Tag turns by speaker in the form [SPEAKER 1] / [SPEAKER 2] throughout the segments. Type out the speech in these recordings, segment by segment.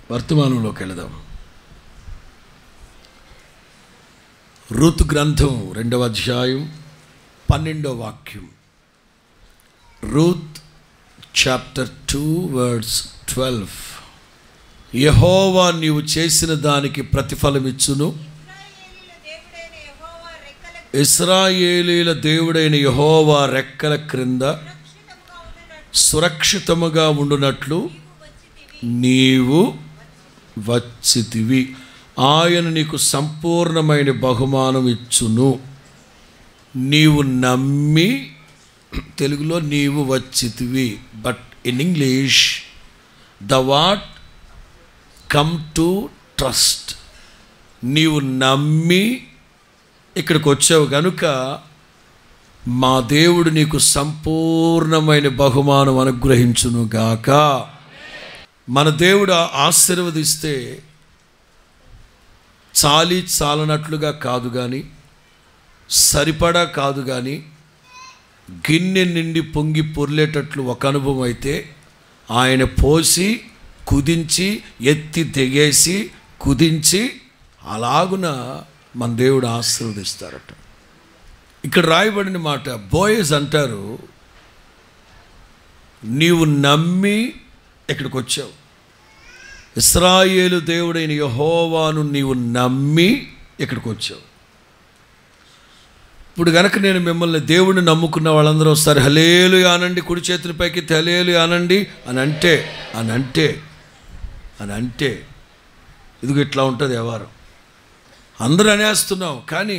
[SPEAKER 1] వర్తమానంలోకి వెళదాం ఋతు గ్రంథం రెండవ అధ్యాయం పన్నెండవ వాక్యం Ruth chapter two words twelve యహోవా నీవు చేసిన దానికి ప్రతిఫలమిచ్చును
[SPEAKER 2] ఇశ్రాయేలీయుల దేవుడైన యెహోవా రెక్కల క్రింద
[SPEAKER 1] ఇస్రాయేలీల దేవుడైన యహోవా రెక్కల క్రింద
[SPEAKER 2] సురక్షితముగా ఉండునట్లు
[SPEAKER 1] సురక్షితముగా ఉండునట్లు
[SPEAKER 2] నీవు వచ్చితివి ఆయన నీకు సంపూర్ణమైన బహుమానం ఇచ్చును నీవు నమ్మి తెలుగులో నీవు వచ్చితివి but in English the what come to trust నీవు నమ్మి ఇక్కడికి వచ్చావు కనుక మా దేవుడు నీకు సంపూర్ణమైన బహుమానం అనుగ్రహించును గాక మన దేవుడు ఆశీర్వదిస్తే చాలి చాలనట్లుగా కాదు కానీ సరిపడా కాదు కానీ గిన్నె నిండి పొంగి పొర్లేటట్లు ఒక అనుభవం అయితే ఆయన పోసి కుదించి ఎత్తి తెగేసి కుదించి అలాగున మన దేవుడు ఆశీర్వదిస్తారట ఇక్కడ రాయబడిన మాట బోయస్ అంటారు నీవు నమ్మి ఇక్కడికి వచ్చావు ఇస్రాయేలు దేవుడైన యహోవాను నీవు నమ్మి ఇక్కడికి వచ్చావు ఇప్పుడు గనక నేను మిమ్మల్ని దేవుడిని నమ్ముకున్న వాళ్ళందరూ వస్తారు హలేలు అనండి కుడి చేతుల పైకి హలేలు అనండి అని అంటే అని అంటే అని అంటే ఇదిగో ఇట్లా ఉంటుంది వ్యవహారం అందరూ అనేస్తున్నాం కానీ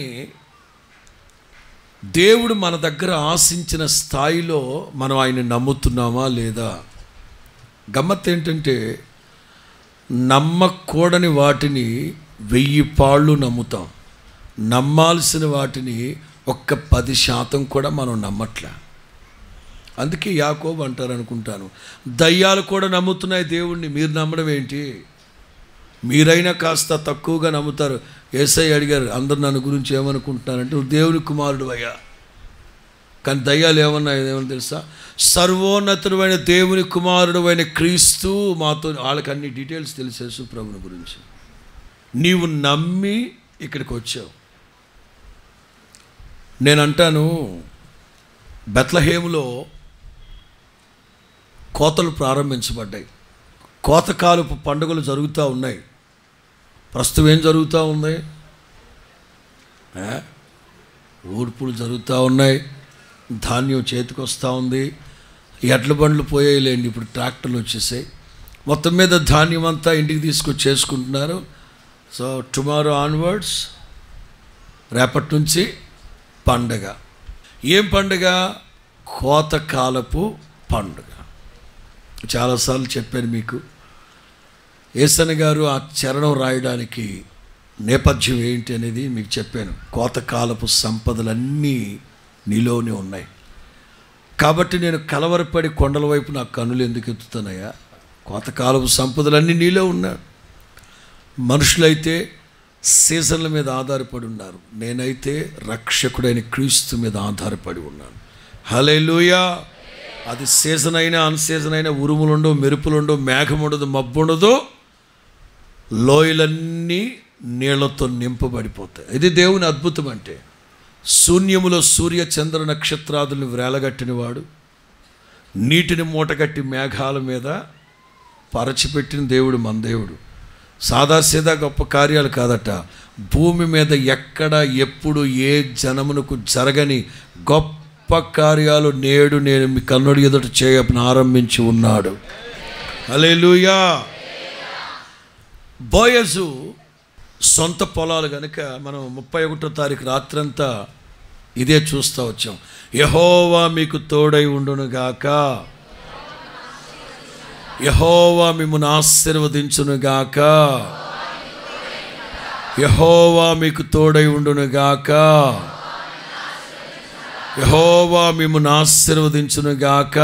[SPEAKER 2] దేవుడు మన దగ్గర ఆశించిన స్థాయిలో మనం ఆయన నమ్ముతున్నామా లేదా గమ్మత్ ఏంటంటే నమ్మకూడని వాటిని వెయ్యి పాళ్ళు నమ్ముతాం నమ్మాల్సిన వాటిని ఒక్క పది శాతం కూడా మనం నమ్మట్లే అందుకే యాకోబు అంటారు అనుకుంటాను దయ్యాలు కూడా నమ్ముతున్నాయి దేవుణ్ణి మీరు నమ్మడం ఏంటి మీరైనా కాస్త తక్కువగా నమ్ముతారు ఏసై అడిగారు అందరు నన్ను గురించి ఏమనుకుంటున్నారంటే నువ్వు దేవుని కుమారుడు అయ్యా కానీ దయ్యాలు ఏమన్నాయి ఏమని తెలుసా సర్వోన్నతుడైన దేవుని కుమారుడు అయిన క్రీస్తు మాతో వాళ్ళకి అన్ని డీటెయిల్స్ తెలిసేసు ప్రభుని గురించి నీవు నమ్మి ఇక్కడికి వచ్చావు నేను అంటాను బెత్లహేములో కోతలు ప్రారంభించబడ్డాయి కోతకాలపు పండుగలు జరుగుతూ ఉన్నాయి ప్రస్తుతం ఏం జరుగుతూ ఉంది ఆ? ఊడ్పులు జరుగుతూ ఉన్నాయి ధాన్యం చేతికి వస్తూ ఉంది ఎడ్ల బండ్లు పోయేలేండి ఇప్పుడు ట్రాక్టర్లు వచ్చేసాయి మొత్తం మీద ధాన్యం అంతా ఇంటికి తీసుకొచ్చి చేసుకుంటున్నారు సో టుమారో ఆన్వర్డ్స్ రేపటి నుంచి పండగ ఏం పండగ కోతకాలపు పండుగ చాలాసార్లు చెప్పాను మీకు ఏసన గారు ఆ చరణం రాయడానికి నేపథ్యం ఏంటి అనేది మీకు చెప్పాను కోతకాలపు సంపదలన్నీ నీలోనే ఉన్నాయి కాబట్టి నేను కలవరపడి కొండల వైపు నా కన్నులు ఎందుకు ఎత్తుతున్నాయా కోతకాలపు సంపదలన్నీ నీలో ఉన్నాయి మనుషులైతే సీజన్ల మీద ఆధారపడి ఉన్నారు నేనైతే రక్షకుడైన క్రీస్తు మీద ఆధారపడి ఉన్నాను హలే అది సీజన్ అయినా అన్ సీజన్ అయినా ఉరుములుండవు మెరుపులుండవు మేఘం ఉండదు మబ్బు ఉండదు లోయలన్నీ నీళ్లతో నింపబడిపోతాయి ఇది దేవుని అద్భుతం అంటే శూన్యములో సూర్య చంద్ర నక్షత్రాదులను వేలగట్టినవాడు నీటిని మూటగట్టి మేఘాల మీద పరచిపెట్టిన దేవుడు మన దేవుడు సాదాసీదా గొప్ప కార్యాలు కాదట భూమి మీద ఎక్కడ ఎప్పుడు ఏ జనమునకు జరగని గొప్ప కార్యాలు నేడు నేను మీ కన్నుడి ఎదుట చేయ ఆరంభించి ఉన్నాడు అలేలుయా బోయజు సొంత పొలాలు కనుక మనం ముప్పై ఒకటో తారీఖు రాత్రంతా ఇదే చూస్తూ వచ్చాం యహోవా మీకు తోడై ఉండునుగాక యహోవా మిమ్మల్ని ఆశీర్వదించునుగాక యహోవా మీకు తోడై ఉండునుగాక యహోవా మిమ్మల్ని ఆశీర్వదించునుగాక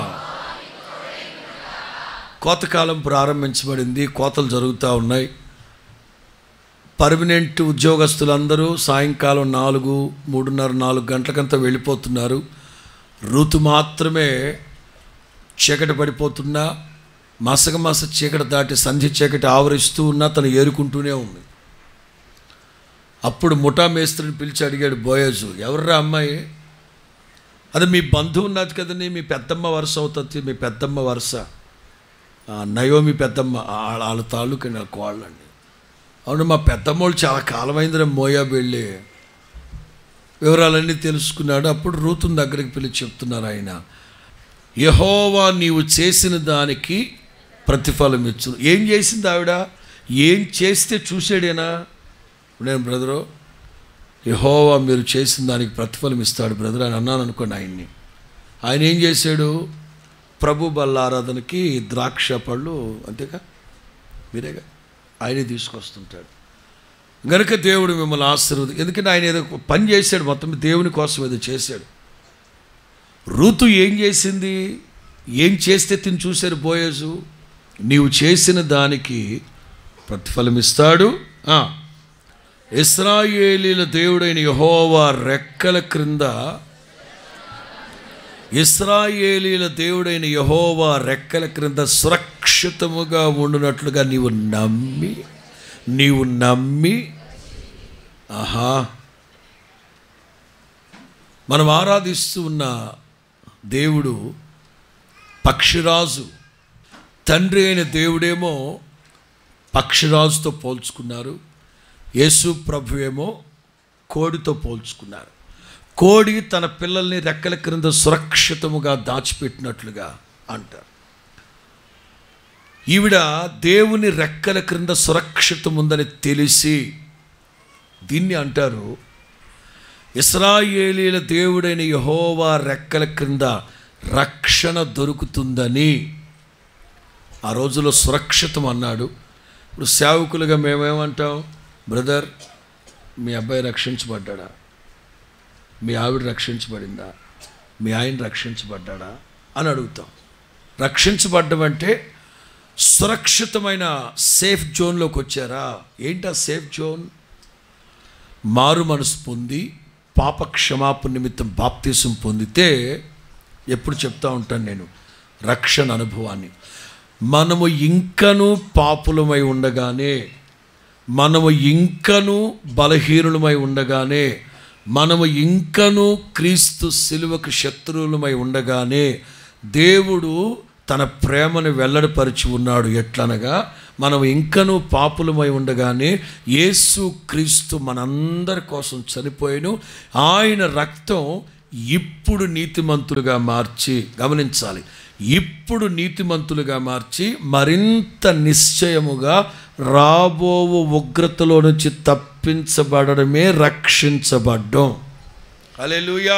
[SPEAKER 2] కోతకాలం ప్రారంభించబడింది కోతలు జరుగుతూ ఉన్నాయి పర్మనెంట్ ఉద్యోగస్తులందరూ సాయంకాలం నాలుగు మూడున్నర నాలుగు గంటలకంతా వెళ్ళిపోతున్నారు ఋతు మాత్రమే చీకటి పడిపోతున్నా మసక మస చీకటి దాటి సంధ్య చీకటి ఆవరిస్తూ ఉన్నా తను ఏరుకుంటూనే ఉంది అప్పుడు ముఠా మేస్త్రిని పిలిచి అడిగాడు బోయజు ఎవర్రా అమ్మాయి అది మీ బంధువు ఉన్నది కదండి మీ పెద్దమ్మ వరుస అవుతుంది మీ పెద్దమ్మ వరుస ఆ, నయోమి పెద్దమ్మ ఆ- వాళ్ళ తాలూకా నా కోళ్ళండి అవును మా పెద్దమ్మ వాళ్ళు చాలా కాలమైందిరా మోయాబు వెళ్ళి వివరాలన్నీ తెలుసుకున్నాడు అప్పుడు రూతుని దగ్గరికి పిలిచి చెప్తున్నారు ఆయన యహోవా నీవు చేసిన దానికి ప్రతిఫలం ఇచ్చు ఏం చేసింది ఆవిడ ఏం చేస్తే చూసాడేనా నేను బ్రదరు యహోవా మీరు చేసిన దానికి ప్రతిఫలం ఇస్తాడు బ్రదర్ అని అన్నాను అనుకోండి ఆయన్ని ఆయన ఏం చేశాడు ప్రభు బల్లారాధనకి ద్రాక్ష పళ్ళు అంతేగా మీరేగా ఆయనే తీసుకొస్తుంటాడు గనుక దేవుడు మిమ్మల్ని ఆశీర్వది ఎందుకంటే ఆయన ఏదో పని చేశాడు మొత్తం దేవుని కోసం ఏదో చేశాడు ఋతు ఏం చేసింది ఏం చేస్తే తిని చూశారు బోయేజు నీవు చేసిన దానికి ప్రతిఫలం ఇస్తాడు ఆ, ఇస్రాయేలీల దేవుడైన యహోవా రెక్కల క్రింద ఇస్రాయేలీల దేవుడైన యహోవా రెక్కల క్రింద సురక్షితముగా ఉండునట్లుగా నీవు నమ్మి నీవు నమ్మి ఆహా మనం ఆరాధిస్తూ ఉన్న దేవుడు పక్షిరాజు తండ్రి అయిన దేవుడేమో పక్షిరాజుతో పోల్చుకున్నారు యేసు ప్రభు ఏమో కోడితో పోల్చుకున్నారు కోడి తన పిల్లల్ని రెక్కల క్రింద సురక్షితముగా దాచిపెట్టినట్లుగా అంటారు ఈవిడ దేవుని రెక్కల క్రింద సురక్షితముందని తెలిసి దీన్ని అంటారు ఇస్రాయేలీల దేవుడైన యహోవా రెక్కల క్రింద రక్షణ దొరుకుతుందని ఆ రోజులో సురక్షితం అన్నాడు ఇప్పుడు సేవకులుగా మేమేమంటాం బ్రదర్ మీ అబ్బాయి రక్షించబడ్డా మీ ఆవిడ రక్షించబడిందా మీ ఆయన రక్షించబడ్డా అని అడుగుతాం రక్షించబడ్డం అంటే సురక్షితమైన సేఫ్ జోన్లోకి వచ్చారా ఏంటి ఆ సేఫ్ జోన్ మారు మనసు పొంది పాప క్షమాపణ నిమిత్తం బాప్తీసం పొందితే ఎప్పుడు చెప్తా ఉంటాను నేను రక్షణ అనుభవాన్ని మనము ఇంకను పాపులమై ఉండగానే మనము ఇంకను బలహీనులమై ఉండగానే మనము ఇంకను క్రీస్తు శిలువకు శత్రువులమై ఉండగానే దేవుడు తన ప్రేమను వెల్లడిపరిచి ఉన్నాడు ఎట్లనగా మనం ఇంకనూ పాపులమై ఉండగానే యేసు క్రీస్తు మనందరి కోసం చనిపోయాను ఆయన రక్తం ఇప్పుడు నీతిమంతులుగా మార్చి గమనించాలి ఇప్పుడు నీతిమంతులుగా మార్చి మరింత నిశ్చయముగా రాబోవు ఉగ్రతలో నుంచి తప్పించబడమే రక్షించబడ్డం అలెలుయా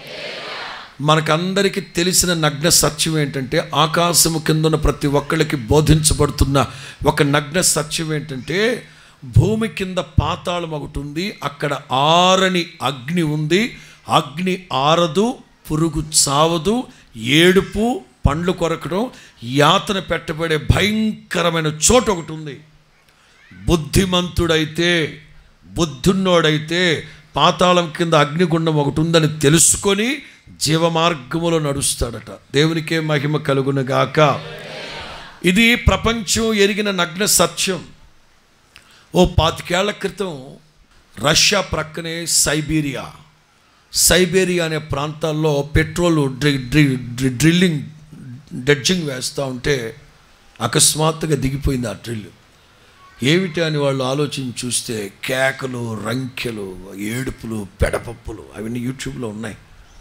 [SPEAKER 2] మనకందరికీ తెలిసిన నగ్న సత్యం ఏంటంటే ఆకాశము కిందున్న ప్రతి ఒక్కళ్ళకి బోధించబడుతున్న ఒక నగ్న సత్యం ఏంటంటే భూమి కింద పాతాళం ఒకటి ఉంది అక్కడ ఆరని అగ్ని ఉంది అగ్ని ఆరదు పురుగు చావదు ఏడుపు పండ్లు కొరకడం యాతన పెట్టబడే భయంకరమైన చోటు ఒకటి ఉంది బుద్ధిమంతుడైతే బుద్ధున్నోడైతే పాతాళం కింద అగ్నిగుండం ఒకటి ఉందని తెలుసుకొని జీవమార్గములో నడుస్తాడట దేవునికే మహిమ కలుగునుగాక ఇది ప్రపంచం ఎరిగిన నగ్న సత్యం ఓ పాతికేళ్ల క్రితం రష్యా ప్రక్కనే సైబీరియా సైబేరియా అనే ప్రాంతాల్లో పెట్రోల్ డ్రి డ్రి డ్రి డ్రిల్లింగ్ డెడ్జింగ్ వేస్తూ ఉంటే అకస్మాత్తుగా దిగిపోయింది ఆ డ్రిల్ ఏమిటి అని వాళ్ళు ఆలోచించి చూస్తే కేకలు రంకెలు ఏడుపులు పెడపప్పులు అవన్నీ యూట్యూబ్లో ఉన్నాయి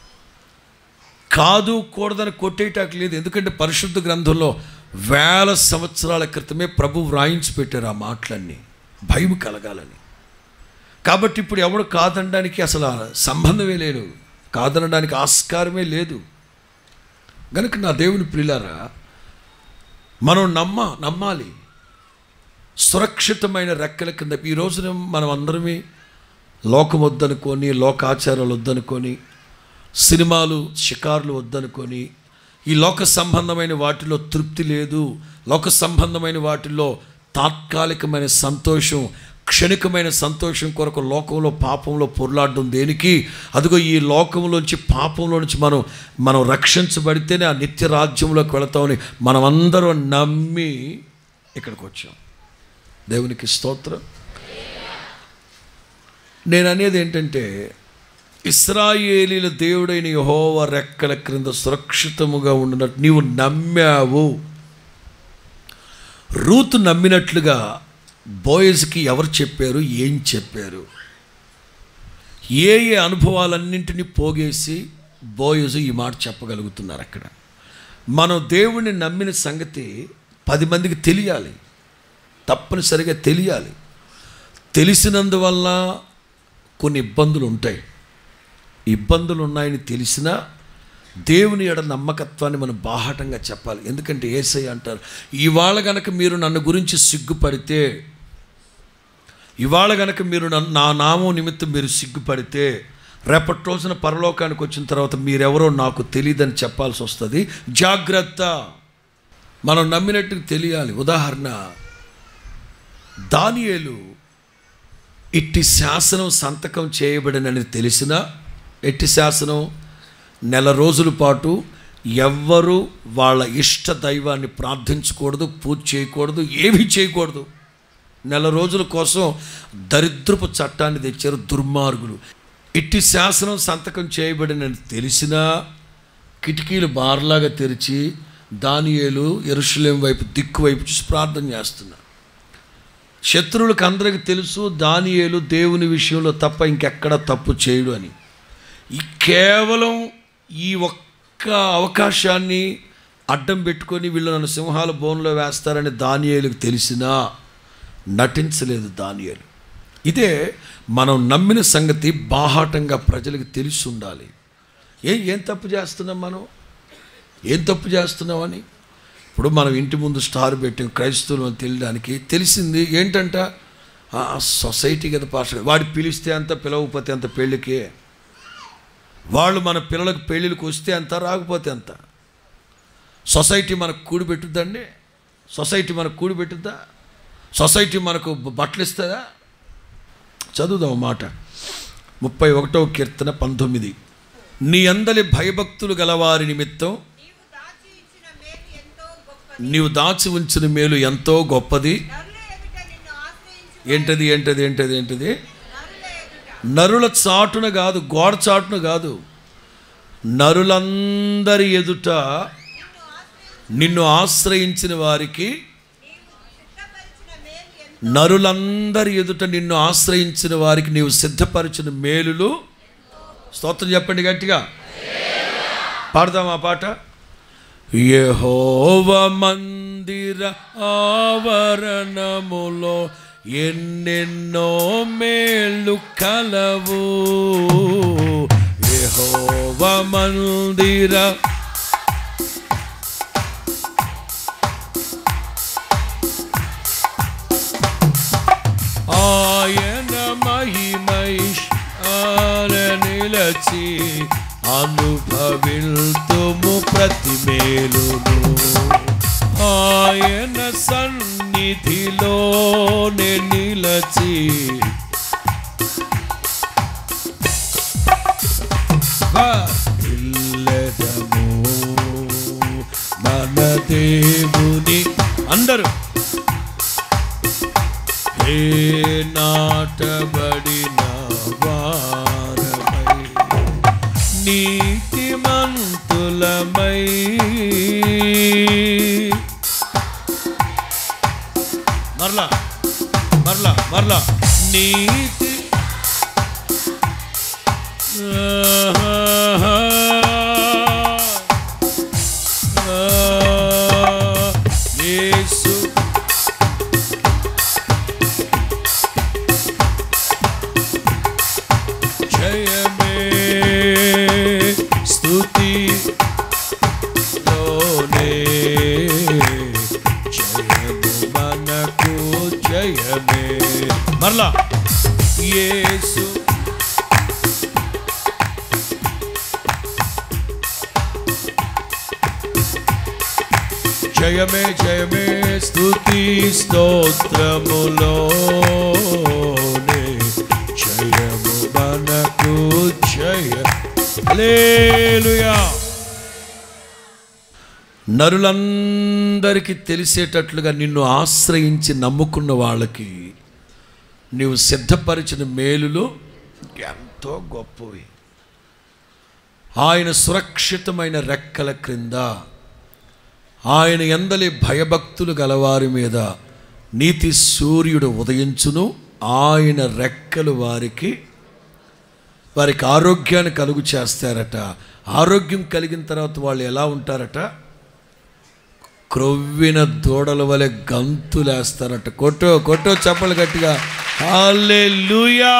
[SPEAKER 2] కాదు కూడదని కొట్టేయటానికి లేదు ఎందుకంటే పరిశుద్ధ గ్రంథంలో వేల సంవత్సరాల క్రితమే ప్రభు వ్రాయించి పెట్టారు ఆ మాటలన్నీ భయం కలగాలని కాబట్టి ఇప్పుడు ఎవడు కాదనడానికి అసలు ఆ సంబంధమే లేదు కాదనడానికి ఆస్కారమే లేదు గనుక నా దేవుని ప్రియులారా మనం నమ్మ నమ్మాలి సురక్షితమైన రెక్కల కింద ఈ రోజున మనం అందరమే లోకం వద్దనుకొని లోకాచారాలు వద్దనుకొని సినిమాలు షికారులు వద్దనుకొని ఈ లోక సంబంధమైన వాటిలో తృప్తి లేదు లోక సంబంధమైన వాటిల్లో తాత్కాలికమైన సంతోషం క్షణికమైన సంతోషం కొరకు లోకంలో పాపంలో పొర్లాడడం దేనికి అదిగో ఈ లోకంలోంచి పాపంలో నుంచి మనం మనం రక్షించబడితేనే ఆ నిత్య రాజ్యంలోకి వెళతామని మనమందరం నమ్మి ఇక్కడికి వచ్చాం దేవునికి స్తోత్రం నేను అనేది ఏంటంటే ఇస్రాయేలీల దేవుడైన యహోవ రెక్కల క్రింద సురక్షితముగా ఉండినట్టు నీవు నమ్మావు రూతు నమ్మినట్లుగా బోయజ్కి ఎవరు చెప్పారు ఏం చెప్పారు ఏ ఏ అనుభవాలన్నింటినీ పోగేసి బోయజు ఈ మాట చెప్పగలుగుతున్నారు అక్కడ మనం దేవుణ్ణి నమ్మిన సంగతి పది మందికి తెలియాలి తప్పనిసరిగా తెలియాలి తెలిసినందువల్ల కొన్ని ఇబ్బందులు ఉంటాయి ఇబ్బందులు ఉన్నాయని తెలిసినా దేవుని ఎడ నమ్మకత్వాన్ని మనం బాహాటంగా చెప్పాలి ఎందుకంటే ఏసై అంటారు ఇవాళ గనక మీరు నన్ను గురించి సిగ్గుపడితే ఇవాళ గనక మీరు నన్ను నా నామం నిమిత్తం మీరు సిగ్గుపడితే రేపటి రోజున పరలోకానికి వచ్చిన తర్వాత మీరెవరో నాకు తెలియదని చెప్పాల్సి వస్తుంది జాగ్రత్త మనం నమ్మినట్టు తెలియాలి ఉదాహరణ దానియేలు ఇట్టి శాసనం సంతకం చేయబడినని తెలిసినా ఎట్టి శాసనం నెల రోజుల పాటు ఎవ్వరూ వాళ్ళ ఇష్ట దైవాన్ని ప్రార్థించకూడదు పూజ చేయకూడదు ఏమీ చేయకూడదు నెల రోజుల కోసం దరిద్రపు చట్టాన్ని తెచ్చారు దుర్మార్గులు ఇట్టి శాసనం సంతకం చేయబడినని తెలిసినా కిటికీలు బార్లాగా తెరిచి దానియేలు ఎరుషులేం వైపు దిక్కు వైపు చూసి ప్రార్థన చేస్తున్నారు శత్రువులకు అందరికి తెలుసు దానియేలు దేవుని విషయంలో తప్ప ఇంకెక్కడ తప్పు చేయడు అని ఈ కేవలం ఈ ఒక్క అవకాశాన్ని అడ్డం పెట్టుకొని వీళ్ళు నన్ను సింహాల బోన్లో వేస్తారని దానియేలుకు తెలిసినా నటించలేదు దానియేలు ఇదే మనం నమ్మిన సంగతి బాహాటంగా ప్రజలకు తెలిసి ఉండాలి ఏ ఏం తప్పు చేస్తున్నాం మనం ఏం తప్పు చేస్తున్నామని ఇప్పుడు మనం ఇంటి ముందు స్టార్ పెట్టాం క్రైస్తవులు అని తెలియడానికి తెలిసింది ఏంటంట ఆ సొసైటీ కదా పాస్ వాడు పిలిస్తే అంత పిలవకపోతే అంత పెళ్ళికి వాళ్ళు మన పిల్లలకు పెళ్ళిళ్ళకి వస్తే అంత రాకపోతే అంత సొసైటీ మనకు కూడి పెట్టుద్దండి సొసైటీ మనకు కూడి పెట్టుద్దా సొసైటీ మనకు బట్టలు ఇస్తుందా చదువుదాం మాట ముప్పై ఒకటవ కీర్తన పంతొమ్మిది నీ అందలి భయభక్తులు గలవారి నిమిత్తం
[SPEAKER 1] నీవు దాచి ఇచ్చిన మేలు ఎంతో గొప్పది
[SPEAKER 2] నీవు దాచి ఉంచిన మేలు ఎంతో గొప్పది
[SPEAKER 1] నరుల ఎదుట నిన్ను ఆశ్రయించు
[SPEAKER 2] ఏంటది ఏంటది ఏంటది ఏంటది
[SPEAKER 1] నరుల ఎదుట
[SPEAKER 2] నరుల చాటున కాదు గోడ చాటున కాదు నరులందరి ఎదుట నిన్ను ఆశ్రయించిన వారికి
[SPEAKER 1] నీవు సిద్ధపరిచిన మేలు ఎంతో
[SPEAKER 2] నరులందరి ఎదుట నిన్ను ఆశ్రయించిన వారికి నీవు సిద్ధపరిచిన మేలులు స్తోత్రం చెప్పండి గట్టిగా పాడదాం ఆ పాట యెహోవ మందిర ఆవరణములో ఎన్నెన్నో మేలు కలవు యెహోవ మందిర ఆయన మహిమైష్ నిలచి అనుభవిల్తుము ప్రతి మేలును ఆయన సన్నిధిలోనే నిలచి ఇల్లెదము మన దేవుని అందరూ హే నాటబడిన వారమై నీతిమంతులమై మరలా మరలా మరలా నీతి యేసు జయమే స్తుతి లోనే జయము మనకు జయమే మరలా యేసు జయమే జయమే స్తుతి స్తోత్రములో హల్లెలూయా నరులందరికీ తెలిసేటట్లుగా నిన్ను ఆశ్రయించి నమ్ముకున్న వాళ్ళకి నీవు సిద్ధపరిచిన మేలులు ఎంతో గొప్పవి ఆయన సురక్షితమైన రెక్కల క్రింద ఆయన ఎందలి భయభక్తులు గలవారి మీద నీతి సూర్యుడు ఉదయించును ఆయన రెక్కలు వారికి వారికి ఆరోగ్యాన్ని కలుగు చేస్తారట ఆరోగ్యం కలిగిన తర్వాత వాళ్ళు ఎలా ఉంటారట క్రొవ్విన దూడల వలె గంతులేస్తారట కొట్టో కొట్టో చెప్పలు గట్టిగా హల్లెలూయా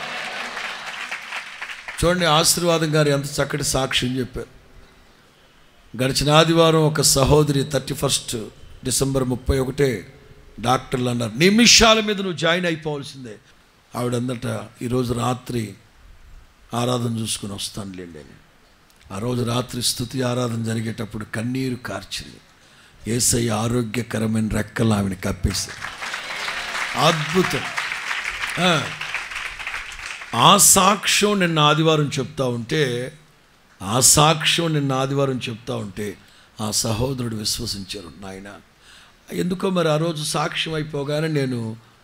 [SPEAKER 2] చూడండి ఆశీర్వాదం గారు ఎంత చక్కటి సాక్ష్యం చెప్పారు గడిచిన ఆదివారం ఒక సహోదరి థర్టీ ఫస్ట్ డిసెంబర్ ముప్పై ఒకటే డాక్టర్లు అన్నారు నిమిషాల మీద నువ్వు జాయిన్ అయిపోవాల్సిందే ఆవిడందట ఈరోజు రాత్రి ఆరాధన చూసుకుని వస్తానులేండి అని ఆ రోజు రాత్రి స్థుతి ఆరాధన జరిగేటప్పుడు కన్నీరు కార్చింది ఏసై ఆరోగ్యకరమైన రెక్కలు ఆమెను కప్పేశారు అద్భుతం ఆ. ఆ సాక్ష్యం నిన్న ఆదివారం చెప్తా ఉంటే ఆ సాక్ష్యం నిన్న ఆదివారం చెప్తా ఉంటే ఆ సహోదరుడు విశ్వసించారు నాయన ఎందుకో మరి ఆ రోజు సాక్ష్యం అయిపోగానే నేను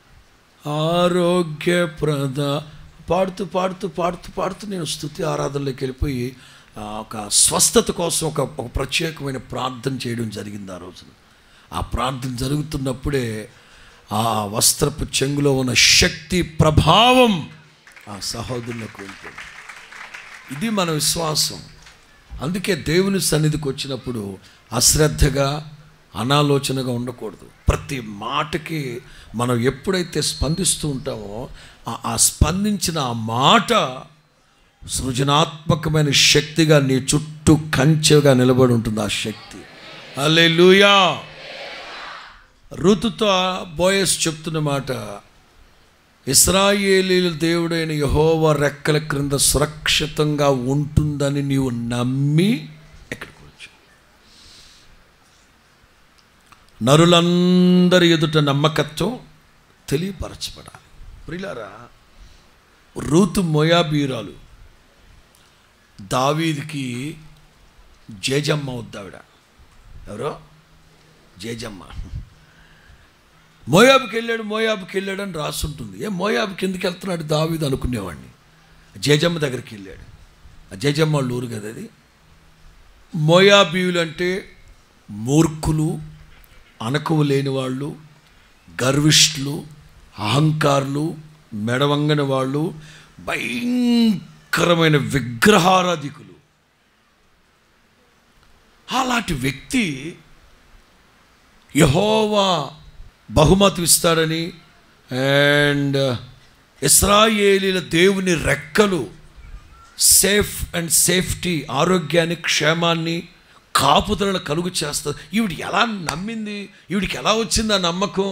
[SPEAKER 2] ఆరోగ్యప్రద పాడుతూ పాడుతూ పాడుతూ పాడుతూ నేను స్థుతి ఆరాధనలోకి వెళ్ళిపోయి ఆ, ఒక స్వస్థత కోసం ఒక ఒక ప్రత్యేకమైన ప్రార్థన చేయడం జరిగింది ఆ రోజున ఆ ప్రార్థన జరుగుతున్నప్పుడే ఆ వస్త్రపు చెంగులో ఉన్న శక్తి ప్రభావం ఆ సహోదరులకు వెళ్ళిపోయింది ఇది మన విశ్వాసం అందుకే దేవుని సన్నిధికి వచ్చినప్పుడు అశ్రద్ధగా అనాలోచనగా ఉండకూడదు ప్రతి మాటకి మనం ఎప్పుడైతే స్పందిస్తూ ఉంటామో ఆ- ఆ స్పందించిన ఆ మాట సృజనాత్మకమైన శక్తిగా నీ చుట్టూ కంచెగా నిలబడి ఉంటుంది ఆ శక్తి అల్లెలుయా ఋతుతో బోయస్ చెప్తున్న మాట ఇస్రాయేలీల దేవుడైన యహోవ రెక్కల క్రింద సురక్షితంగా ఉంటుందని నీవు నమ్మి ఎక్కడికి వచ్చావు నరులందరి ఎదుట నమ్మకత్వం తెలియపరచబడాలి ప్రిలారా రూతు మోయాబీరాలు దావీదికి జేజమ్మ వద్దావిడ ఎవరో జేజమ్మ మోయాబుకి వెళ్ళాడు మోయాబుకి వెళ్ళాడు అని రాసుంటుంది ఏ మోయాబుకి ఎందుకు వెళ్తున్నాడు దావీదు అనుకునేవాడిని జేజమ్మ దగ్గరికి వెళ్ళాడు ఆ జేజమ్మ వాళ్ళ ఊరు కదా అది మోయాబీయులు అంటే మూర్ఖులు అనకువ లేని వాళ్ళు గర్విష్ఠులు అహంకారులు మెడవంగని వాళ్ళు భయంకరమైన విగ్రహారాధికులు అలాంటి వ్యక్తి యహోవా బహుమతి ఇస్తాడని అండ్ ఇస్రాయేలీల దేవుని రెక్కలు సేఫ్ అండ్ సేఫ్టీ ఆరోగ్యాన్ని క్షేమాన్ని కాపుదలను కలుగు చేస్తుంది ఈవిడ ఎలా నమ్మింది ఈవిడికి ఎలా వచ్చింది ఆ నమ్మకం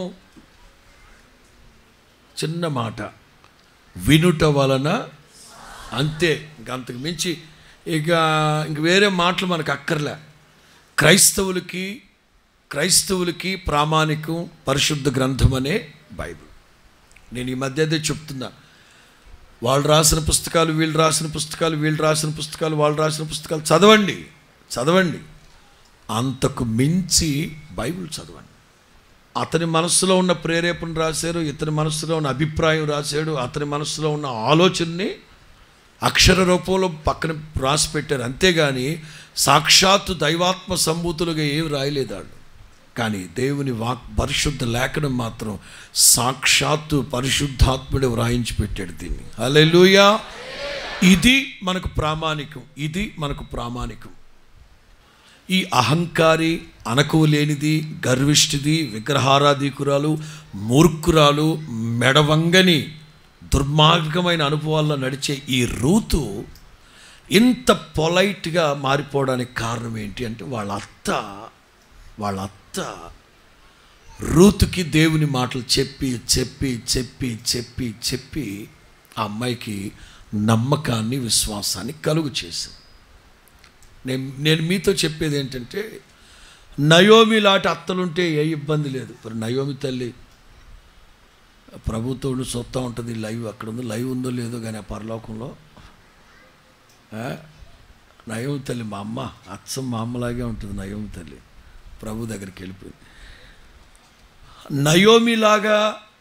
[SPEAKER 2] చిన్న మాట వినుట వలన అంతే ఇంక అంతకు మించి ఇక ఇంక వేరే మాటలు మనకు అక్కర్లే క్రైస్తవులకి క్రైస్తవులకి ప్రామాణికం పరిశుద్ధ గ్రంథం అనే బైబిల్ నేను ఈ మధ్య అదే చెప్తున్నా వాళ్ళు రాసిన పుస్తకాలు వీళ్ళు రాసిన పుస్తకాలు వీళ్ళు రాసిన పుస్తకాలు వాళ్ళు రాసిన పుస్తకాలు చదవండి చదవండి అంతకు మించి బైబిల్ చదవండి అతని మనస్సులో ఉన్న ప్రేరేపణ రాశారు ఇతని మనస్సులో ఉన్న అభిప్రాయం రాశాడు అతని మనస్సులో ఉన్న ఆలోచనని అక్షర రూపంలో పక్కన రాసి పెట్టారు అంతేగాని సాక్షాత్తు దైవాత్మ సంభూతులుగా ఏమి రాయలేదు వాళ్ళు కానీ దేవుని వాక్ పరిశుద్ధ లేఖనం మాత్రం సాక్షాత్తు పరిశుద్ధాత్ముడు వ్రాయించి పెట్టాడు దీన్ని హల్లెలూయా ఇది మనకు ప్రామాణికం ఇది మనకు ప్రామాణికం ఈ అహంకారి అనకువ లేనిది గర్విష్ఠిది విగ్రహారాధికురాలు మూర్ఖురాలు మెడవంగని దుర్మార్గమైన అనుభవాల్లో నడిచే ఈ రూతు ఇంత పొలైట్గా మారిపోవడానికి కారణం ఏంటి అంటే వాళ్ళ అత్త వాళ్ళ అత్త రూతుకి దేవుని మాటలు చెప్పి చెప్పి చెప్పి చెప్పి చెప్పి ఆ అమ్మాయికి నమ్మకాన్ని విశ్వాసాన్ని కలుగు చేసింది నేను నేను మీతో చెప్పేది ఏంటంటే నయోమి లాంటి అత్తలుంటే ఏ ఇబ్బంది లేదు మరి నయోమి తల్లి ప్రభుత్వం చూస్తూ ఉంటుంది లైవ్ అక్కడ ఉంది లైవ్ ఉందో లేదో కానీ ఆ పరలోకంలో ఆ? నయోమి తల్లి మా అమ్మ అచ్చం మా అమ్మలాగే ఉంటుంది నయోమి తల్లి ప్రభు దగ్గరికి వెళ్ళిపోయింది నయోమిలాగా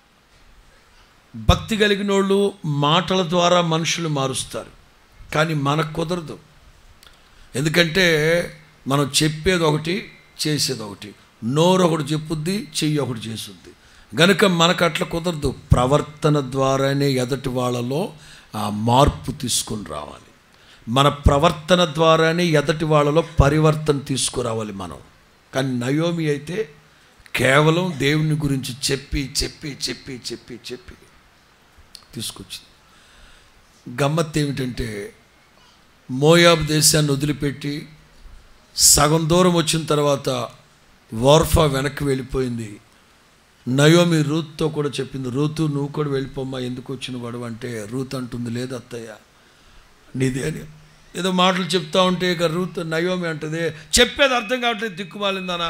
[SPEAKER 2] భక్తి కలిగిన వాళ్ళు మాటల ద్వారా మనుషులు మారుస్తారు కానీ మనకు కుదరదు ఎందుకంటే మనం చెప్పేది ఒకటి చేసేది ఒకటి నోరు ఒకటి చెప్పుద్ది చెయ్యి ఒకటి చేస్తుంది గనుక మనకు అట్లా కుదరదు ప్రవర్తన ద్వారానే ఎదటి వాళ్ళలో ఆ మార్పు తీసుకొని రావాలి మన ప్రవర్తన ద్వారానే ఎదటి వాళ్ళలో పరివర్తన తీసుకురావాలి మనం కానీ నయోమి అయితే కేవలం దేవుని గురించి చెప్పి చెప్పి చెప్పి చెప్పి చెప్పి తీసుకొచ్చింది గమ్మత్ ఏమిటంటే మోయాబ్ దేశాన్ని వదిలిపెట్టి సగం దూరం వచ్చిన తర్వాత వార్ఫా వెనక్కి వెళ్ళిపోయింది నయోమి రూత్తో కూడా చెప్పింది రూతు నువ్వు కూడా వెళ్ళిపోమ్మా ఎందుకు వచ్చిన గొడవ అంటే రూత్ అంటుంది లేదు అత్తయ్య నీదే అని ఏదో మాటలు చెప్తా ఉంటే ఇక రూత్ నయోమి అంటది చెప్పేది అర్థం కావట్లేదు దిక్కుమాలిందనా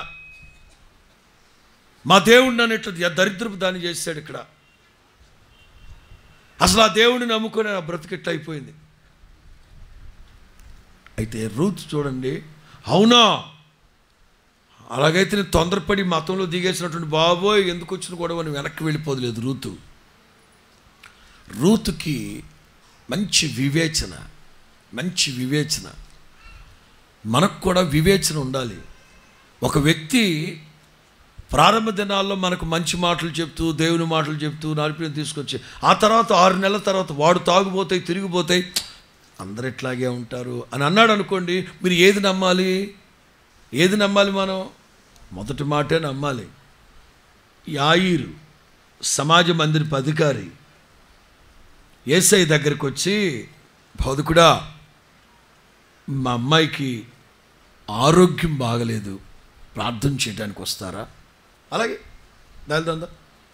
[SPEAKER 2] మా దేవుడు నన్ను ఇట్లా దరిద్రపు దాన్ని చేశాడు ఇక్కడ అసలు ఆ దేవుడిని నమ్ముకొని నా బ్రతికిట్లా అయిపోయింది అయితే రూత్ చూడండి అవునా అలాగైతే నేను తొందరపడి మతంలో దిగేసినటువంటి బాబోయ్ ఎందుకు వచ్చిన గొడవ అని వెనక్కి వెళ్ళిపోదలేదు రూతు రూతుకి మంచి వివేచన మంచి వివేచన మనకు కూడా వివేచన ఉండాలి ఒక వ్యక్తి ప్రారంభ దినాల్లో మనకు మంచి మాటలు చెప్తూ దేవుని మాటలు చెప్తూ నడిపిన తీసుకొచ్చి ఆ తర్వాత ఆరు నెలల తర్వాత వాడు తాగుపోతాయి తిరిగిపోతాయి అందరు ఇట్లాగే ఉంటారు అని అన్నాడు అనుకోండి మీరు ఏది నమ్మాలి ఏది నమ్మాలి మనం మొదటి మాటే నమ్మాలి యాయిరు సమాజ మందిరపు అధికారి ఏసై దగ్గరికి వచ్చి బౌదుకుడా మా అమ్మాయికి ఆరోగ్యం బాగలేదు ప్రార్థన చేయడానికి వస్తారా అలాగే దాల్దా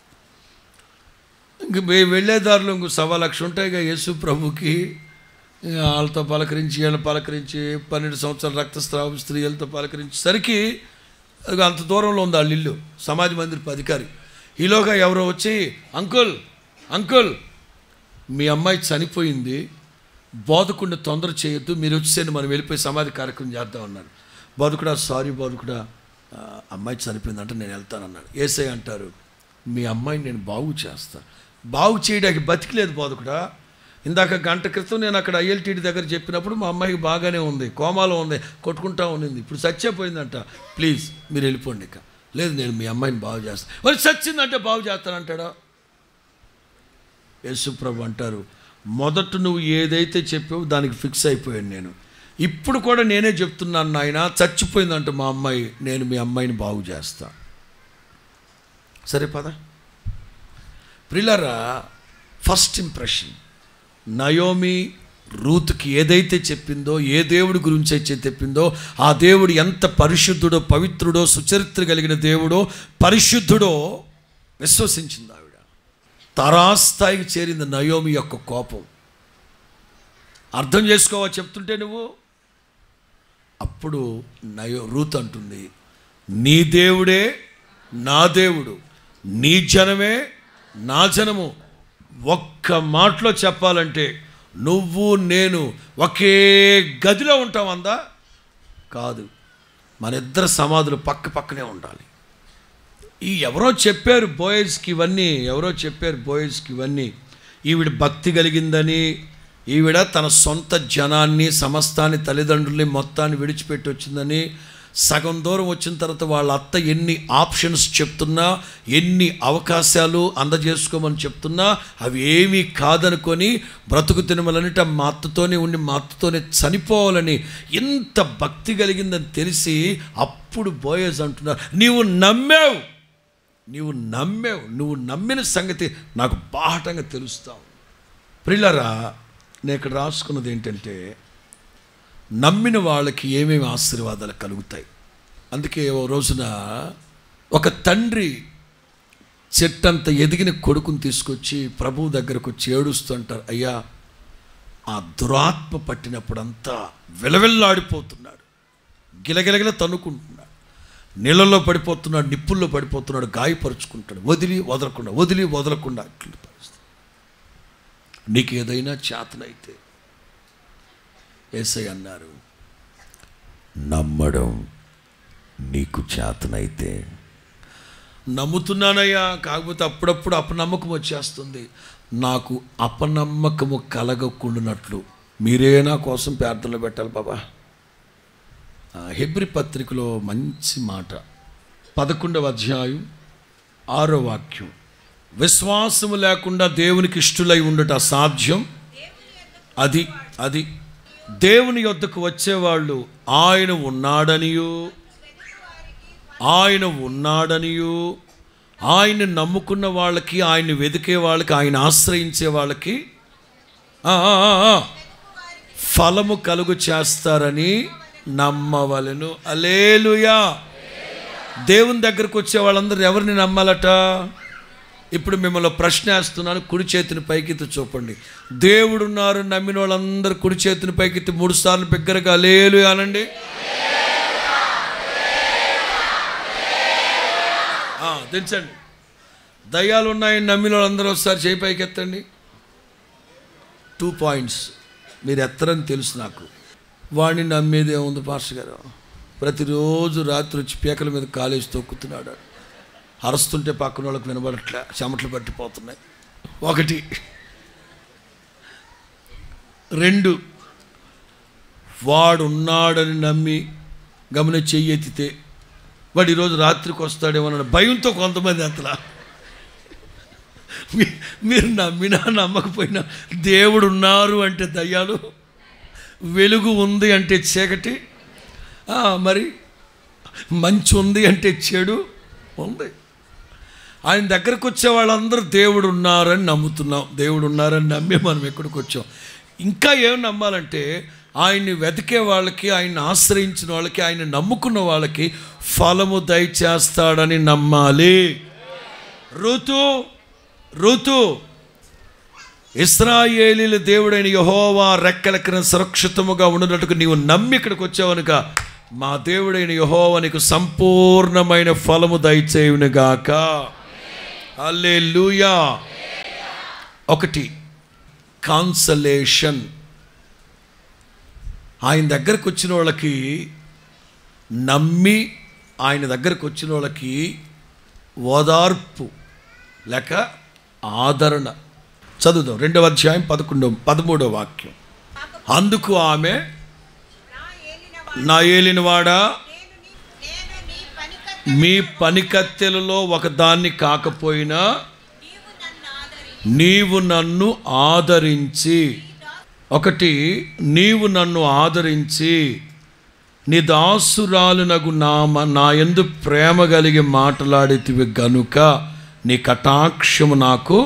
[SPEAKER 2] ఇంక మేము వెళ్ళే దారిలో ఇంకో సవా లక్ష ఉంటాయిగా యేసు ప్రభుకి ఇక వాళ్ళతో పలకరించి వీళ్ళని పలకరించి పన్నెండు సంవత్సరాల రక్తస్రావ స్త్రీలతో పలకరించేసరికి అది అంత దూరంలో ఉంది వాళ్ళ ఇల్లు సమాజ మందిరపు అధికారి ఈలోగా ఎవరో వచ్చి అంకుల్ అంకుల్ మీ అమ్మాయి చనిపోయింది బోధకుండా తొందర చేయొద్దు మీరు వచ్చేసండి మనం వెళ్ళిపోయి సమాధి కార్యక్రమం చేద్దాం అన్నారు బోధకుడా సారీ బోధకుడా ఆ, అమ్మాయి చనిపోయిందంటే నేను వెళ్తానన్నాడు ఏసై అంటారు మీ అమ్మాయిని నేను బాగు చేస్తాను బాగు చేయడానికి బతికిలేదు బోధకుడా ఇందాక గంట క్రితం నేను అక్కడ ఐఎల్టీడీ దగ్గర చెప్పినప్పుడు మా అమ్మాయికి బాగానే ఉంది కోమాలో ఉంది కొట్టుకుంటా ఉన్నింది ఇప్పుడు చచ్చిపోయిందంట ప్లీజ్ మీరు వెళ్ళిపోండి ఇక లేదు నేను మీ అమ్మాయిని బాగు చేస్తాను మరి చచ్చిందంటే బాగు చేస్తానంటాడా యేసుప్రభు అంటారు మొదట నువ్వు ఏదైతే చెప్పావో దానికి ఫిక్స్ అయిపోయాను నేను ఇప్పుడు కూడా నేనే చెప్తున్నాను నాయన చచ్చిపోయిందంట మా అమ్మాయి నేను మీ అమ్మాయిని బాగు చేస్తా సరే పద ప్రిలరా ఫస్ట్ ఇంప్రెషన్ నయోమి రూత్కి ఏదైతే చెప్పిందో ఏ దేవుడి గురించి అయితే చెప్పిందో ఆ దేవుడు ఎంత పరిశుద్ధుడో పవిత్రుడో సుచరిత్ర కలిగిన దేవుడో పరిశుద్ధుడో విశ్వసించింది ఆవిడ తరాస్థాయికి చేరింది నయోమి యొక్క కోపం అర్థం చేసుకోవా చెప్తుంటే నువ్వు అప్పుడు నయో రూత్ అంటుంది నీ దేవుడే నా దేవుడు నీ జనమే నా జనము ఒక్క మాటలో చెప్పాలంటే నువ్వు నేను ఒకే గదిలో ఉంటాం అందా కాదు మన ఇద్దరు సమాధులు పక్క పక్కనే ఉండాలి ఈ ఎవరో చెప్పారు బోయస్కి ఇవన్నీ ఎవరో చెప్పారు బోయస్కి ఇవన్నీ ఈవిడ భక్తి కలిగిందని ఈవిడ తన సొంత జనాన్ని సమస్తాన్ని తల్లిదండ్రుల్ని మొత్తాన్ని విడిచిపెట్టి వచ్చిందని సగం దూరం వచ్చిన తర్వాత వాళ్ళ అత్త ఎన్ని ఆప్షన్స్ చెప్తున్నా ఎన్ని అవకాశాలు అందజేసుకోమని చెప్తున్నా అవి ఏమీ కాదనుకొని బ్రతుకు తినమలనిట మా అత్తతోనే ఉండి మా అత్తతోనే చనిపోవాలని ఎంత భక్తి కలిగిందని తెలిసి అప్పుడు బోయస్ అంటున్నారు నీవు నమ్మావు నీవు నమ్మావు నువ్వు నమ్మిన సంగతి నాకు బాహటంగా తెలుస్తావు ప్రిల్లరా నేను ఇక్కడ రాసుకున్నది ఏంటంటే నమ్మిన వాళ్ళకి ఏమేమి ఆశీర్వాదాలు కలుగుతాయి అందుకే ఓ రోజున ఒక తండ్రి చెట్టంత ఎదిగిన కొడుకుని తీసుకొచ్చి ప్రభువు దగ్గరకు వచ్చి ఏడుస్తూ అంటారు అయ్యా ఆ దురాత్మ పట్టినప్పుడంతా విలవిల్లాడిపోతున్నాడు గిలగిలగిల తన్నుకుంటున్నాడు నీళ్ళల్లో పడిపోతున్నాడు నిప్పుల్లో పడిపోతున్నాడు గాయపరుచుకుంటాడు వదిలి వదలకుండా వదిలి వదలకుండా ఇట్లా పరిస్థితి నీకు ఏదైనా చేతనైతే ఏసై అన్నారు నమ్మడం నీకు చేతనైతే నమ్ముతున్నానయ్యా కాకపోతే అప్పుడప్పుడు అపనమ్మకం వచ్చేస్తుంది నాకు అపనమ్మకము కలగకుండానట్లు మీరే నా కోసం ప్రార్థనలు పెట్టాలి బాబా ఆ, హెబ్రి పత్రికలో మంచి మాట పదకొండవ అధ్యాయం ఆరో వాక్యం విశ్వాసము లేకుండా దేవునికి ఇష్టులై ఉండట అసాధ్యం అది అది దేవుని యొద్దకు వచ్చేవాళ్ళు ఆయన ఉన్నాడనియు ఆయన ఉన్నాడనియు ఆయన నమ్ముకున్న వాళ్ళకి ఆయన వెతికే వాళ్ళకి ఆయన ఆశ్రయించే వాళ్ళకి ఆ, ఆ, ఆ, ఆ, ఫలము కలుగు చేస్తారని నమ్మవలను అలేలుయా దేవుని దగ్గరకు వచ్చే వాళ్ళందరూ ఎవరిని నమ్మాలట ఇప్పుడు మిమ్మల్ని ప్రశ్న వేస్తున్నాను కుడి చేతిని పైకెత్తి చూపండి దేవుడున్నారు నమ్మిన వాళ్ళందరూ కుడి చేతిని పైకెత్తి మూడు సార్లు బిగ్గరగా లేలు అనండి ఆ, దించండి దయ్యాలు ఉన్నాయని నమ్మిన వాళ్ళందరూ ఒకసారి చేయి పైకెత్తండి టూ పాయింట్స్ మీరు ఎత్తరని తెలుసు నాకు వాడిని నమ్మేది ఏముంది పాస్టర్ గారు ప్రతిరోజు రాత్రి వచ్చి పీకల మీద కాలేసి తొక్కుతున్నాడు అరుస్తుంటే పక్కన వాళ్ళకి వినబడట్లే చెమటలు పట్టిపోతున్నాయి ఒకటి రెండు వాడు ఉన్నాడని నమ్మి గమన చెయ్యి ఎత్తితే వాడు ఈరోజు రాత్రికి వస్తాడేమో భయంతో కొంతమంది అతలా మీ- మీరు నమ్మినా నమ్మకపోయినా దేవుడు ఉన్నారు అంటే దయ్యాలు వెలుగు ఉంది అంటే చీకటి ఆ, మరి మంచి ఉంది అంటే చెడు ఉంది ఆయన దగ్గరకు వచ్చే వాళ్ళందరూ దేవుడు ఉన్నారని నమ్ముతున్నాం దేవుడు ఉన్నారని నమ్మి మనం ఎక్కడికి వచ్చాం ఇంకా ఏం నమ్మాలంటే ఆయన్ని వెతికే వాళ్ళకి ఆయన్ని ఆశ్రయించిన వాళ్ళకి ఆయన నమ్ముకున్న వాళ్ళకి ఫలము దయచేస్తాడని నమ్మాలి ఋతు ఋతు ఇస్రాయేలీల దేవుడైన యహోవా రెక్కల క్రింద సురక్షితముగా ఉండనట్టుకు నీవు నమ్మి ఇక్కడికి వచ్చావనుక మా దేవుడైన యహోవా నీకు సంపూర్ణమైన ఫలము దయచేయునుగాక అల్లే ఒకటి కాన్సలేషన్ ఆయన దగ్గరకు వచ్చిన వాళ్ళకి నమ్మి ఆయన దగ్గరకు వచ్చిన వాళ్ళకి ఓదార్పు లేక ఆదరణ చదువుదాం రెండవ అధ్యాయం పదకొండవ పదమూడవ వాక్యం అందుకు ఆమె
[SPEAKER 1] నా ఏలినవాడు
[SPEAKER 2] నా ఏలినవాడా
[SPEAKER 1] నేను నీ నేను నీ పనికత్తె
[SPEAKER 2] మీ పనికత్తెలలో ఒకదాన్ని కాకపోయినా
[SPEAKER 1] నీవు నన్ను ఆదరి
[SPEAKER 2] నీవు నన్ను ఆదరించి ఒకటి నీవు నన్ను ఆదరించి నీ దాసురాలునగు నామ నా ఎందు ప్రేమ కలిగి మాట్లాడితివి గనుక నీ కటాక్షము నాకు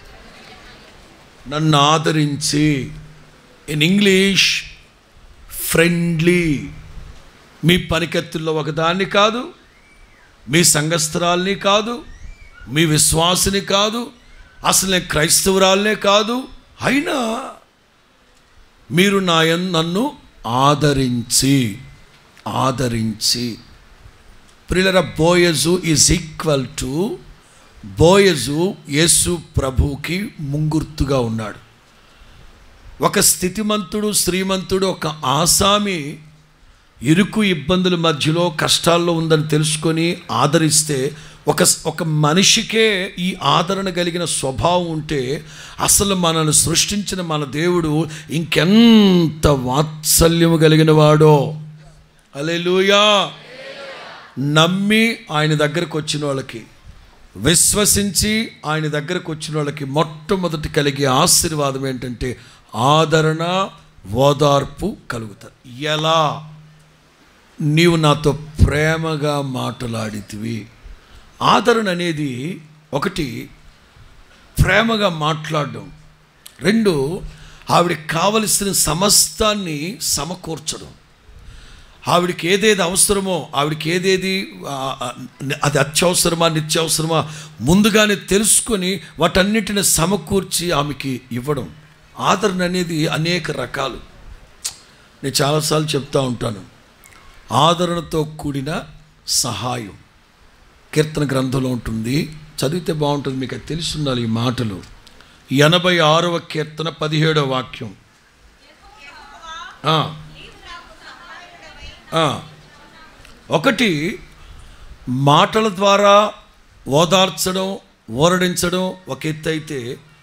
[SPEAKER 2] నన్ను ఆదరించి ఇన్ ఇంగ్లీష్ ఫ్రెండ్లీ మీ పనికత్తుల్లో ఒకదాన్ని కాదు మీ సంఘస్థరాల్ని కాదు మీ విశ్వాసిని కాదు అసలు నేను క్రైస్తవురాలనే కాదు అయినా మీరు నా యం- నన్ను ఆదరించి ఆదరించి ప్రియులర Boaz is equal to Boaz యేసు ప్రభువుకి ముంగుర్తుగా ఉన్నాడు ఒక స్థితిమంతుడు శ్రీమంతుడు ఒక ఆసామి ఇరుకు ఇబ్బందుల మధ్యలో కష్టాల్లో ఉందని తెలుసుకొని ఆదరిస్తే ఒక ఒక మనిషికే ఈ ఆదరణ కలిగిన స్వభావం ఉంటే అసలు మనల్ని సృష్టించిన మన దేవుడు ఇంకెంత వాత్సల్యము కలిగిన వాడో అలెలుయా నమ్మి ఆయన దగ్గరకు వచ్చిన వాళ్ళకి విశ్వసించి ఆయన దగ్గరకు వచ్చిన వాళ్ళకి మొట్టమొదటి కలిగే ఆశీర్వాదం ఏంటంటే ఆదరణ ఓదార్పు కలుగుతారు ఎలా నీవు నాతో ప్రేమగా మాట్లాడితివి ఆదరణ అనేది ఒకటి ప్రేమగా మాట్లాడడం రెండు ఆవిడకి కావలసిన సమస్తాన్ని సమకూర్చడం ఆవిడకి ఏదేది అవసరమో ఆవిడకి ఏదేది ఆ, ఆ, అది అత్యవసరమా నిత్యవసరమా ముందుగానే తెలుసుకొని వాటన్నిటిని సమకూర్చి ఆమెకి ఇవ్వడం ఆదరణ అనేది అనేక రకాలు నేను చాలాసార్లు చెప్తా ఉంటాను ఆదరణతో కూడిన సహాయం కీర్తన గ్రంథంలో ఉంటుంది చదివితే బాగుంటుంది మీకు అది తెలిసి ఉండాలి ఈ మాటలు ఎనభై ఆరవ కీర్తన పదిహేడవ వాక్యం ఆ,
[SPEAKER 1] నీవు నాకు సహాయుడవై
[SPEAKER 2] ఆ, ఒకటి మాటల ద్వారా ఓదార్చడం ఓరడించడం ఒక ఎత్తు అయితే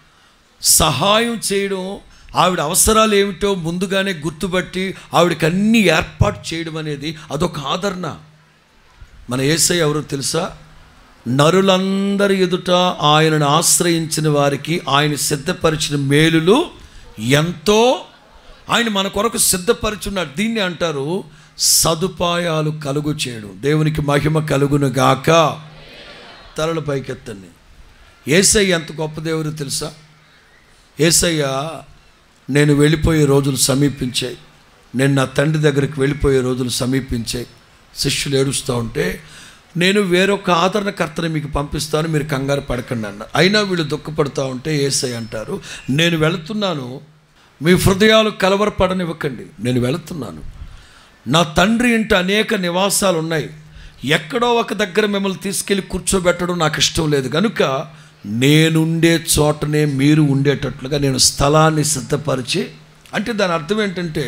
[SPEAKER 2] సహాయం చేయడం ఆవిడ అవసరాలు ఏమిటో ముందుగానే గుర్తుపట్టి ఆవిడకి అన్ని ఏర్పాటు చేయడం అనేది అదొక ఆదరణ మన ఏసై ఎవరో తెలుసా నరులందరి ఎదుట ఆయనను ఆశ్రయించిన వారికి ఆయన సిద్ధపరిచిన మేలులు ఎంతో ఆయన మన కొరకు సిద్ధపరిచున్నాడు దీన్ని అంటారు సదుపాయాలు కలుగు చేయడం దేవునికి మహిమ కలుగును గాక తలల పైకెత్తండి ఏసయ్య ఎంత గొప్ప దేవుడు తెలుసా ఏసయ్య నేను వెళ్ళిపోయే రోజులు సమీపించాయి నేను నా తండ్రి దగ్గరికి వెళ్ళిపోయే రోజులు సమీపించాయి శిష్యులు ఏడుస్తూ ఉంటే నేను వేరొక ఆదరణకర్తని మీకు పంపిస్తాను మీరు కంగారు పడకండి అన్న అయినా వీళ్ళు దుఃఖపడుతూ ఉంటే ఏసై అంటారు నేను వెళుతున్నాను మీ హృదయాలు కలవరపడనివ్వకండి నేను వెళుతున్నాను నా తండ్రి ఇంట అనేక నివాసాలు ఉన్నాయి ఎక్కడో ఒక దగ్గర మిమ్మల్ని తీసుకెళ్ళి కూర్చోబెట్టడం నాకు ఇష్టం లేదు కనుక నేనుండే చోటనే మీరు ఉండేటట్లుగా నేను స్థలాన్ని సిద్ధపరిచి అంటే దాని అర్థం ఏంటంటే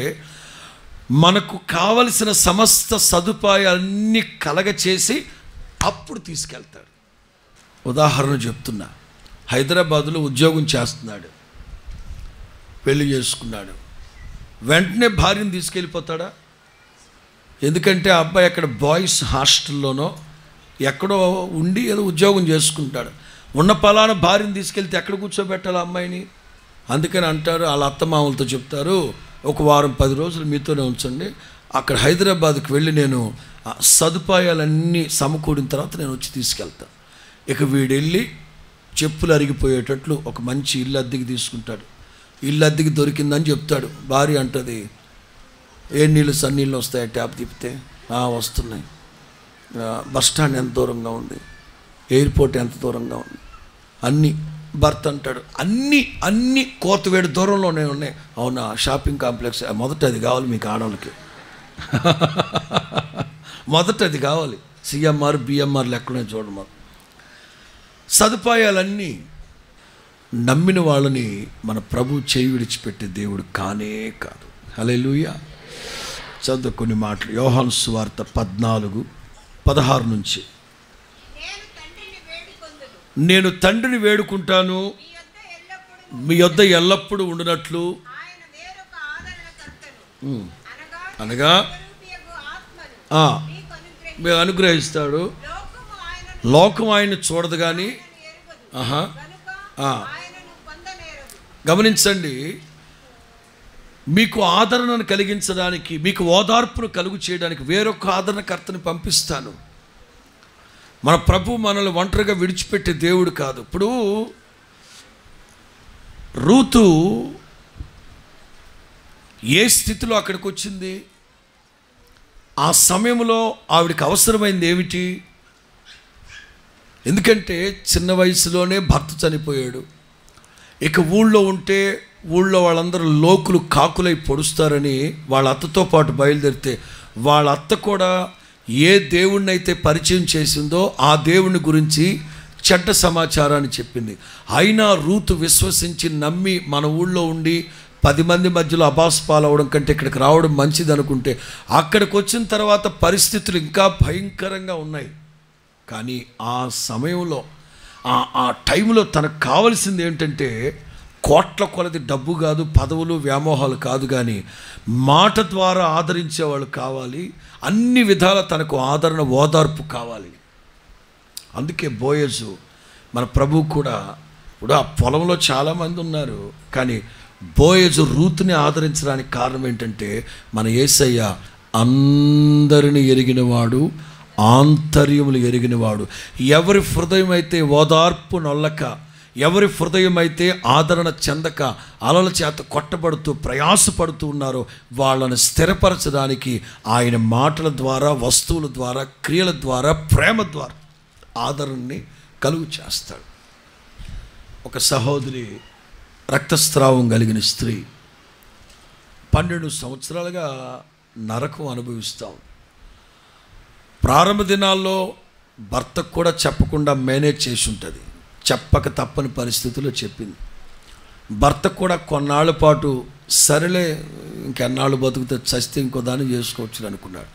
[SPEAKER 2] మనకు కావలసిన సమస్త సదుపాయాలన్నీ కలగచేసి అప్పుడు తీసుకెళ్తాడు ఉదాహరణ చెప్తున్నా హైదరాబాదులో ఉద్యోగం చేస్తున్నాడు పెళ్లి చేసుకున్నాడు వెంటనే భార్యను తీసుకెళ్ళిపోతాడా ఎందుకంటే ఆ అబ్బాయి అక్కడ బాయ్స్ హాస్టల్లోనో ఎక్కడో ఉండి ఏదో ఉద్యోగం చేసుకుంటాడు ఉన్న పలానా భార్యను తీసుకెళ్తే ఎక్కడ కూర్చోబెట్టాలి ఆ అమ్మాయిని అందుకని అంటారు వాళ్ళ అత్తమామలతో చెప్తారు ఒక వారం పది రోజులు మీతోనే ఉంచండి అక్కడ హైదరాబాద్కి వెళ్ళి నేను ఆ సదుపాయాలన్నీ సమకూడిన తర్వాత నేను వచ్చి తీసుకెళ్తాను ఇక వీడు వెళ్ళి చెప్పులు అరిగిపోయేటట్లు ఒక మంచి ఇల్లు అద్దెకి తీసుకుంటాడు ఇల్లు అద్దెకి దొరికిందని చెప్తాడు భార్య అంటది ఏ నీళ్ళు సన్నీళ్ళు వస్తాయి ట్యాప్ తిప్పితే "ఆ, వస్తున్నాయి ఆ, బస్ స్టాండ్ ఎంత దూరంగా ఉంది ఎయిర్పోర్ట్ ఎంత దూరంగా ఉంది అన్నీ భర్త అంటాడు అన్నీ అన్నీ కోతవేడు దూరంలోనే ఉన్నాయి అవునా షాపింగ్ కాంప్లెక్స్ ఆ, మొదట అది కావాలి మీకు ఆడవాళ్ళకి మొదట అది కావాలి సిఎంఆర్ బిఎంఆర్ లెక్కనే చూడమా సదుపాయాలన్నీ నమ్మిన వాళ్ళని మన ప్రభు చేయి విడిచిపెట్టే దేవుడు కానే కాదు హల్లెలూయా చదువు కొన్ని మాటలు యోహాను సువార్త పద్నాలుగు పదహారు నుంచి
[SPEAKER 1] నేను తండ్రిని వేడుకొందును
[SPEAKER 2] నేను తండ్రిని వేడుకుంటాను
[SPEAKER 1] మీ యొద్ద ఎల్లప్పుడూ
[SPEAKER 2] మీ యొద్ద ఎల్లప్పుడూ ఉండినట్లు
[SPEAKER 1] ఆయన వేరొక ఆదరణకర్తను అనగా
[SPEAKER 2] అనగా
[SPEAKER 1] స్వరూపియగు ఆత్మను
[SPEAKER 2] ఆ,
[SPEAKER 1] మీకు అనుగ్రహి
[SPEAKER 2] మేము అనుగ్రహిస్తాడు
[SPEAKER 1] లోకము ఆయనను
[SPEAKER 2] లోకం ఆయన్ని చూడదు కానీ
[SPEAKER 1] ఎరుగదు
[SPEAKER 2] ఆహా
[SPEAKER 1] కనుక
[SPEAKER 2] ఆ.
[SPEAKER 1] ఆయనను పొందనేరదు
[SPEAKER 2] గమనించండి మీకు ఆదరణను కలిగించడానికి మీకు ఓదార్పును కలుగు చేయడానికి వేరొక ఆదరణకర్తని పంపిస్తాను మన ప్రభు మనల్ని ఒంటరిగా విడిచిపెట్టే దేవుడు కాదు ఇప్పుడు రూతు ఏ స్థితిలో అక్కడికి వచ్చింది ఆ సమయంలో ఆవిడకి అవసరమైంది ఏమిటి ఎందుకంటే చిన్న వయసులోనే భర్త చనిపోయాడు ఇక ఊళ్ళో ఉంటే ఊళ్ళో వాళ్ళందరూ లోకులు కాకులై పొడుస్తారని వాళ్ళ అత్తతో పాటు బయలుదేరితే వాళ్ళ అత్త కూడా ఏ దేవుణ్ణి అయితే పరిచయం చేసిందో ఆ దేవుని గురించి చెడ్డ సమాచారాన్ని చెప్పింది అయినా రూతు విశ్వసించి నమ్మి మన ఊళ్ళో ఉండి పది మంది మధ్యలో అబాస్ పాలవడం కంటే ఇక్కడికి రావడం మంచిది అనుకుంటే అక్కడికి వచ్చిన తర్వాత పరిస్థితులు ఇంకా భయంకరంగా ఉన్నాయి కానీ ఆ సమయంలో ఆ ఆ టైంలో తనకు కావలసింది ఏంటంటే కోట్ల కొలది డబ్బు కాదు పదవులు వ్యామోహాలు కాదు కానీ మాట ద్వారా ఆదరించే వాళ్ళు కావాలి అన్ని విధాల తనకు ఆదరణ ఓదార్పు కావాలి అందుకే బోయజు మన ప్రభు కూడా ఇప్పుడు ఆ పొలంలో చాలామంది ఉన్నారు కానీ బోయజు రూతుని ఆదరించడానికి కారణం ఏంటంటే మన యేసయ్య అందరిని ఎరిగినవాడు ఆంతర్యములు ఎరిగినవాడు ఎవరి హృదయం అయితే ఓదార్పు నొల్లక ఎవరి హృదయం అయితే ఆదరణ చెందక అలల చేత కొట్టబడుతూ ప్రయాసపడుతూ ఉన్నారో వాళ్ళని స్థిరపరచడానికి ఆయన మాటల ద్వారా వస్తువుల ద్వారా క్రియల ద్వారా ప్రేమ ద్వారా ఆదరణని కలుగు చేస్తాడు ఒక సహోదరి రక్తస్రావం కలిగిన స్త్రీ పన్నెండు సంవత్సరాలుగా నరకం అనుభవిస్తాం ప్రారంభ దినాల్లో భర్తకు కూడా చెప్పకుండా మేనేజ్ చేసి ఉంటుంది చెప్పక తప్పని పరిస్థితుల్లో చెప్పింది భర్త కూడా కొన్నాళ్ళ పాటు సరేలే ఇంకెన్నాళ్ళు బతుకుతే చస్తే ఇంకో దాన్ని చేసుకోవచ్చు అనుకున్నాడు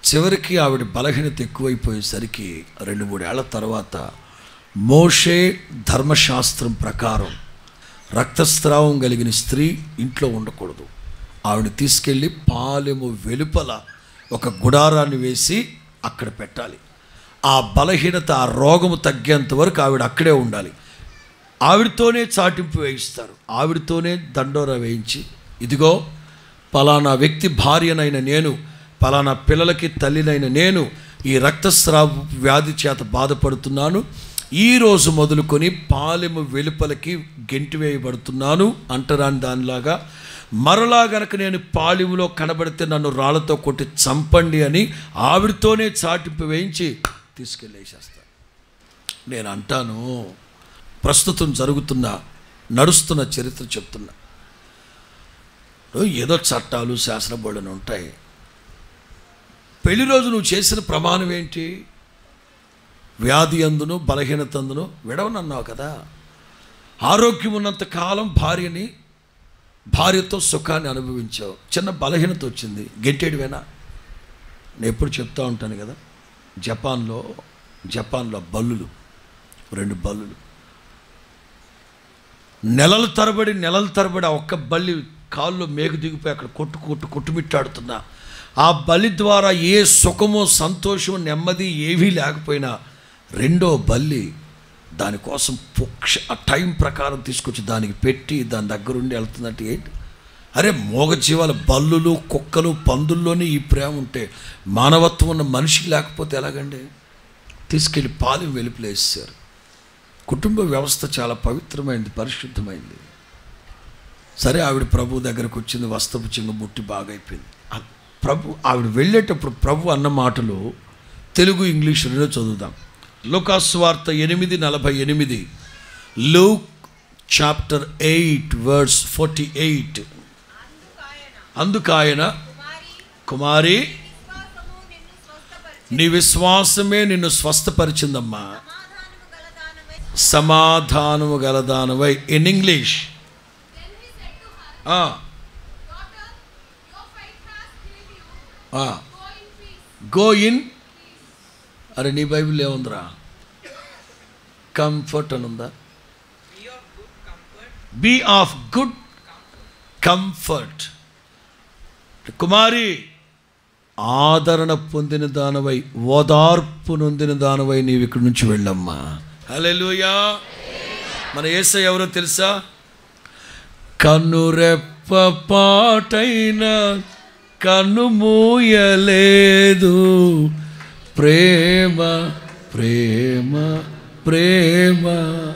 [SPEAKER 2] చివరికి ఆవిడ బలహీనత ఎక్కువైపోయేసరికి రెండు మూడేళ్ల తర్వాత మోషే ధర్మశాస్త్రం ప్రకారం రక్తస్రావం కలిగిన స్త్రీ ఇంట్లో ఉండకూడదు ఆవిడ తీసుకెళ్ళి పాలెము వెలుపల ఒక గుడారాన్ని వేసి అక్కడ పెట్టాలి ఆ బలహీనత ఆ రోగము తగ్గేంత వరకు ఆవిడ అక్కడే ఉండాలి ఆవిడతోనే చాటింపు వేయిస్తారు ఆవిడతోనే దండోరా వేయించి ఇదిగో పలానా వ్యక్తి భార్యనైన నేను పలానా పిల్లలకి తల్లినైన నేను ఈ రక్తస్రావ వ్యాధి చేత బాధపడుతున్నాను ఈ రోజు మొదలుకొని పాలెము వెలుపలకి గెంటి వేయబడుతున్నాను అంటరాని దానిలాగా మరలా గనక నేను పాలెములో కనబడితే నన్ను రాళ్లతో కొట్టి చంపండి అని ఆవిడతోనే చాటింపు వేయించి తీసుకెళ్ళేసేస్తాను నేను అంటాను ప్రస్తుతం జరుగుతున్న నడుస్తున్న చరిత్ర చెప్తున్నా ఏదో చట్టాలు శాసనబోళ్ళని ఉంటాయి పెళ్లి రోజు నువ్వు చేసిన ప్రమాణం ఏంటి వ్యాధి అందును బలహీనత అందును విడవనన్నావు కదా ఆరోగ్యం ఉన్నంత కాలం భార్యని భార్యతో సుఖాన్ని అనుభవించావు చిన్న బలహీనత వచ్చింది గెంటేడివేనా నేను ఎప్పుడు చెప్తా ఉంటాను కదా జపాన్లో జపాన్లో బల్లులు రెండు బల్లులు నెలల తరబడి నెలల తరబడి ఆ ఒక్క బల్లి కాళ్ళు మేకు దిగిపోయి అక్కడ కొట్టు కొట్టు కొట్టుమిట్టాడుతున్నా ఆ బలి ద్వారా ఏ సుఖమో సంతోషం నెమ్మది ఏవీ లేకపోయినా రెండో బల్లి దానికోసం పుక్ష ఆ టైం ప్రకారం తీసుకొచ్చి దానికి పెట్టి దాని దగ్గరుండి వెళ్తుందంటే ఏంటి అరే మోగజీవాల బల్లులు కుక్కలు పందుల్లోనే ఈ ప్రేమ ఉంటే మానవత్వం ఉన్న మనిషికి లేకపోతే ఎలాగండి తీసుకెళ్ళి పాలు వెలుపులేసారు కుటుంబ వ్యవస్థ చాలా పవిత్రమైంది పరిశుద్ధమైంది సరే ఆవిడ ప్రభు దగ్గరకు వచ్చింది వస్తపు చింగ ముట్టి బాగైపోయింది ఆ ప్రభు ఆవిడ వెళ్ళేటప్పుడు ప్రభు అన్న మాటలు తెలుగు ఇంగ్లీష్ రెండో చదువుదాం లోకాసు వార్త ఎనిమిది నలభై ఎనిమిది Luke chapter eight words forty eight
[SPEAKER 1] అందుకు ఆయన
[SPEAKER 2] అందుకు ఆయన
[SPEAKER 1] కుమారి
[SPEAKER 2] కుమారి
[SPEAKER 1] విశ్వాసము నిన్ను స్వస్థపరిచి
[SPEAKER 2] నీ విశ్వాసమే నిన్ను స్వస్థపరిచిందమ్మా
[SPEAKER 1] సమాధానము గలదానమై
[SPEAKER 2] సమాధానము గలదానవై in English
[SPEAKER 3] Then he said to her, Daughter, your faith has healed you. Go in peace.
[SPEAKER 2] Go in అరే నీ బైబిల్ ఏముందిరా కంఫర్ట్ అని ఉందా బీ ఆఫ్ గుడ్ కంఫర్ట్ కుమారి ఆదరణ పొందిన దానవై ఓదార్పు నొందిన దానవై నీవు ఇక్కడి నుంచి వెళ్ళమ్మా హల్లెలూయా మన ఏసై ఎవరో తెలుసా కన్నురెప్ప పాటైన కన్ను మూయలేదు ప్రేమ ప్రేమ ప్రేమ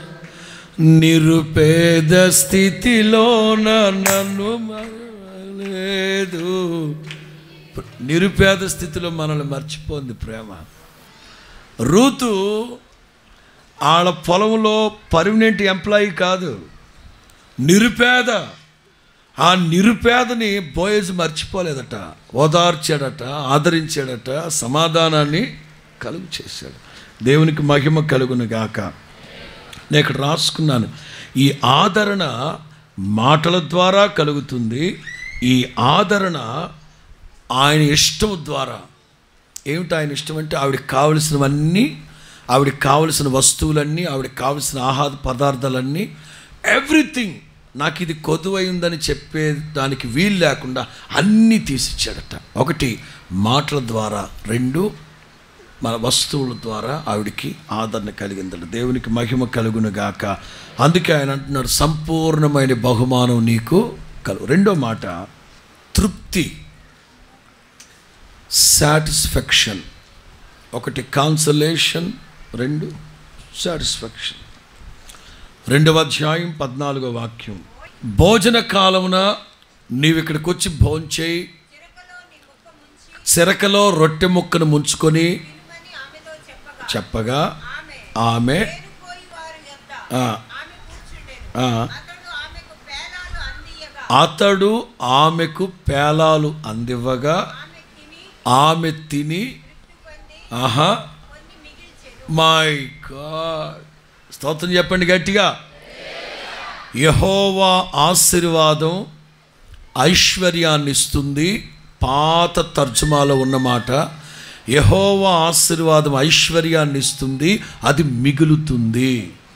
[SPEAKER 2] నిరుపేద స్థితిలోన నన్ను మరవలేదు నిరుపేద స్థితిలో మనల్ని మర్చిపోంది ప్రేమ రూతు వాళ్ళ పొలంలో పర్మనెంట్ ఎంప్లాయీ కాదు నిరుపేద ఆ నిరుపేదని బోయజ్ మర్చిపోలేదట ఓదార్చాడట ఆదరించాడట సమాధానాన్ని కలుగు చేశాడు దేవునికి మహిమ కలుగును గాక నేను ఇక్కడ రాసుకున్నాను ఈ ఆదరణ మాటల ద్వారా కలుగుతుంది ఈ ఆదరణ ఆయన ఇష్టం ద్వారా ఏమిటి ఆయన ఇష్టం అంటే ఆవిడకి కావలసినవన్నీ ఆవిడకి కావలసిన వస్తువులన్నీ ఆవిడకి కావలసిన ఆహార పదార్థాలన్నీ ఎవ్రీథింగ్ నాకు ఇది కొదువై ఉందని చెప్పే దానికి వీలు లేకుండా అన్నీ తీసిచ్చాడట ఒకటి మాటల ద్వారా రెండు మన వస్తువుల ద్వారా ఆవిడికి ఆదరణ కలిగిందట దేవునికి మహిమ కలుగును గాక అందుకే ఆయన అంటున్నాడు సంపూర్ణమైన బహుమానం నీకు కలుగు రెండో మాట తృప్తి సాటిస్ఫాక్షన్ ఒకటి కాన్సలేషన్ రెండు సాటిస్ఫాక్షన్ రెండవ అధ్యాయం పద్నాలుగో వాక్యం భోజన కాలమున నీవు ఇక్కడికి వచ్చి భోంచేయి
[SPEAKER 1] చిరకలో నీ ముక్క ముంచి
[SPEAKER 2] చిరకలో రొట్టె ముక్కను ముంచుకొని
[SPEAKER 1] తినమని ఆమెతో చెప్పగా
[SPEAKER 2] చెప్పగా
[SPEAKER 1] ఆమె
[SPEAKER 2] ఆమె
[SPEAKER 1] పోయి వారి యొద్ద
[SPEAKER 2] ఆ,
[SPEAKER 1] ఆమె కూర్చుండెను
[SPEAKER 2] ఆ,
[SPEAKER 1] అతడు ఆమెకు పేలాలు అందియగా
[SPEAKER 2] అతడు ఆమెకు పేలాలు అందివ్వగా
[SPEAKER 1] ఆమె తిని
[SPEAKER 2] ఆమె తిని
[SPEAKER 1] తృప్తి పొంది
[SPEAKER 2] ఆహా
[SPEAKER 1] కొన్ని మిగిల్చెను
[SPEAKER 2] మై గాడ్ స్తోత్రం చెప్పండి గట్టిగా యహోవా ఆశీర్వాదం ఐశ్వర్యాన్ని ఇస్తుంది పాత తర్జుమాలో ఉన్నమాట యహోవా ఆశీర్వాదం ఐశ్వర్యాన్ని ఇస్తుంది అది మిగులుతుంది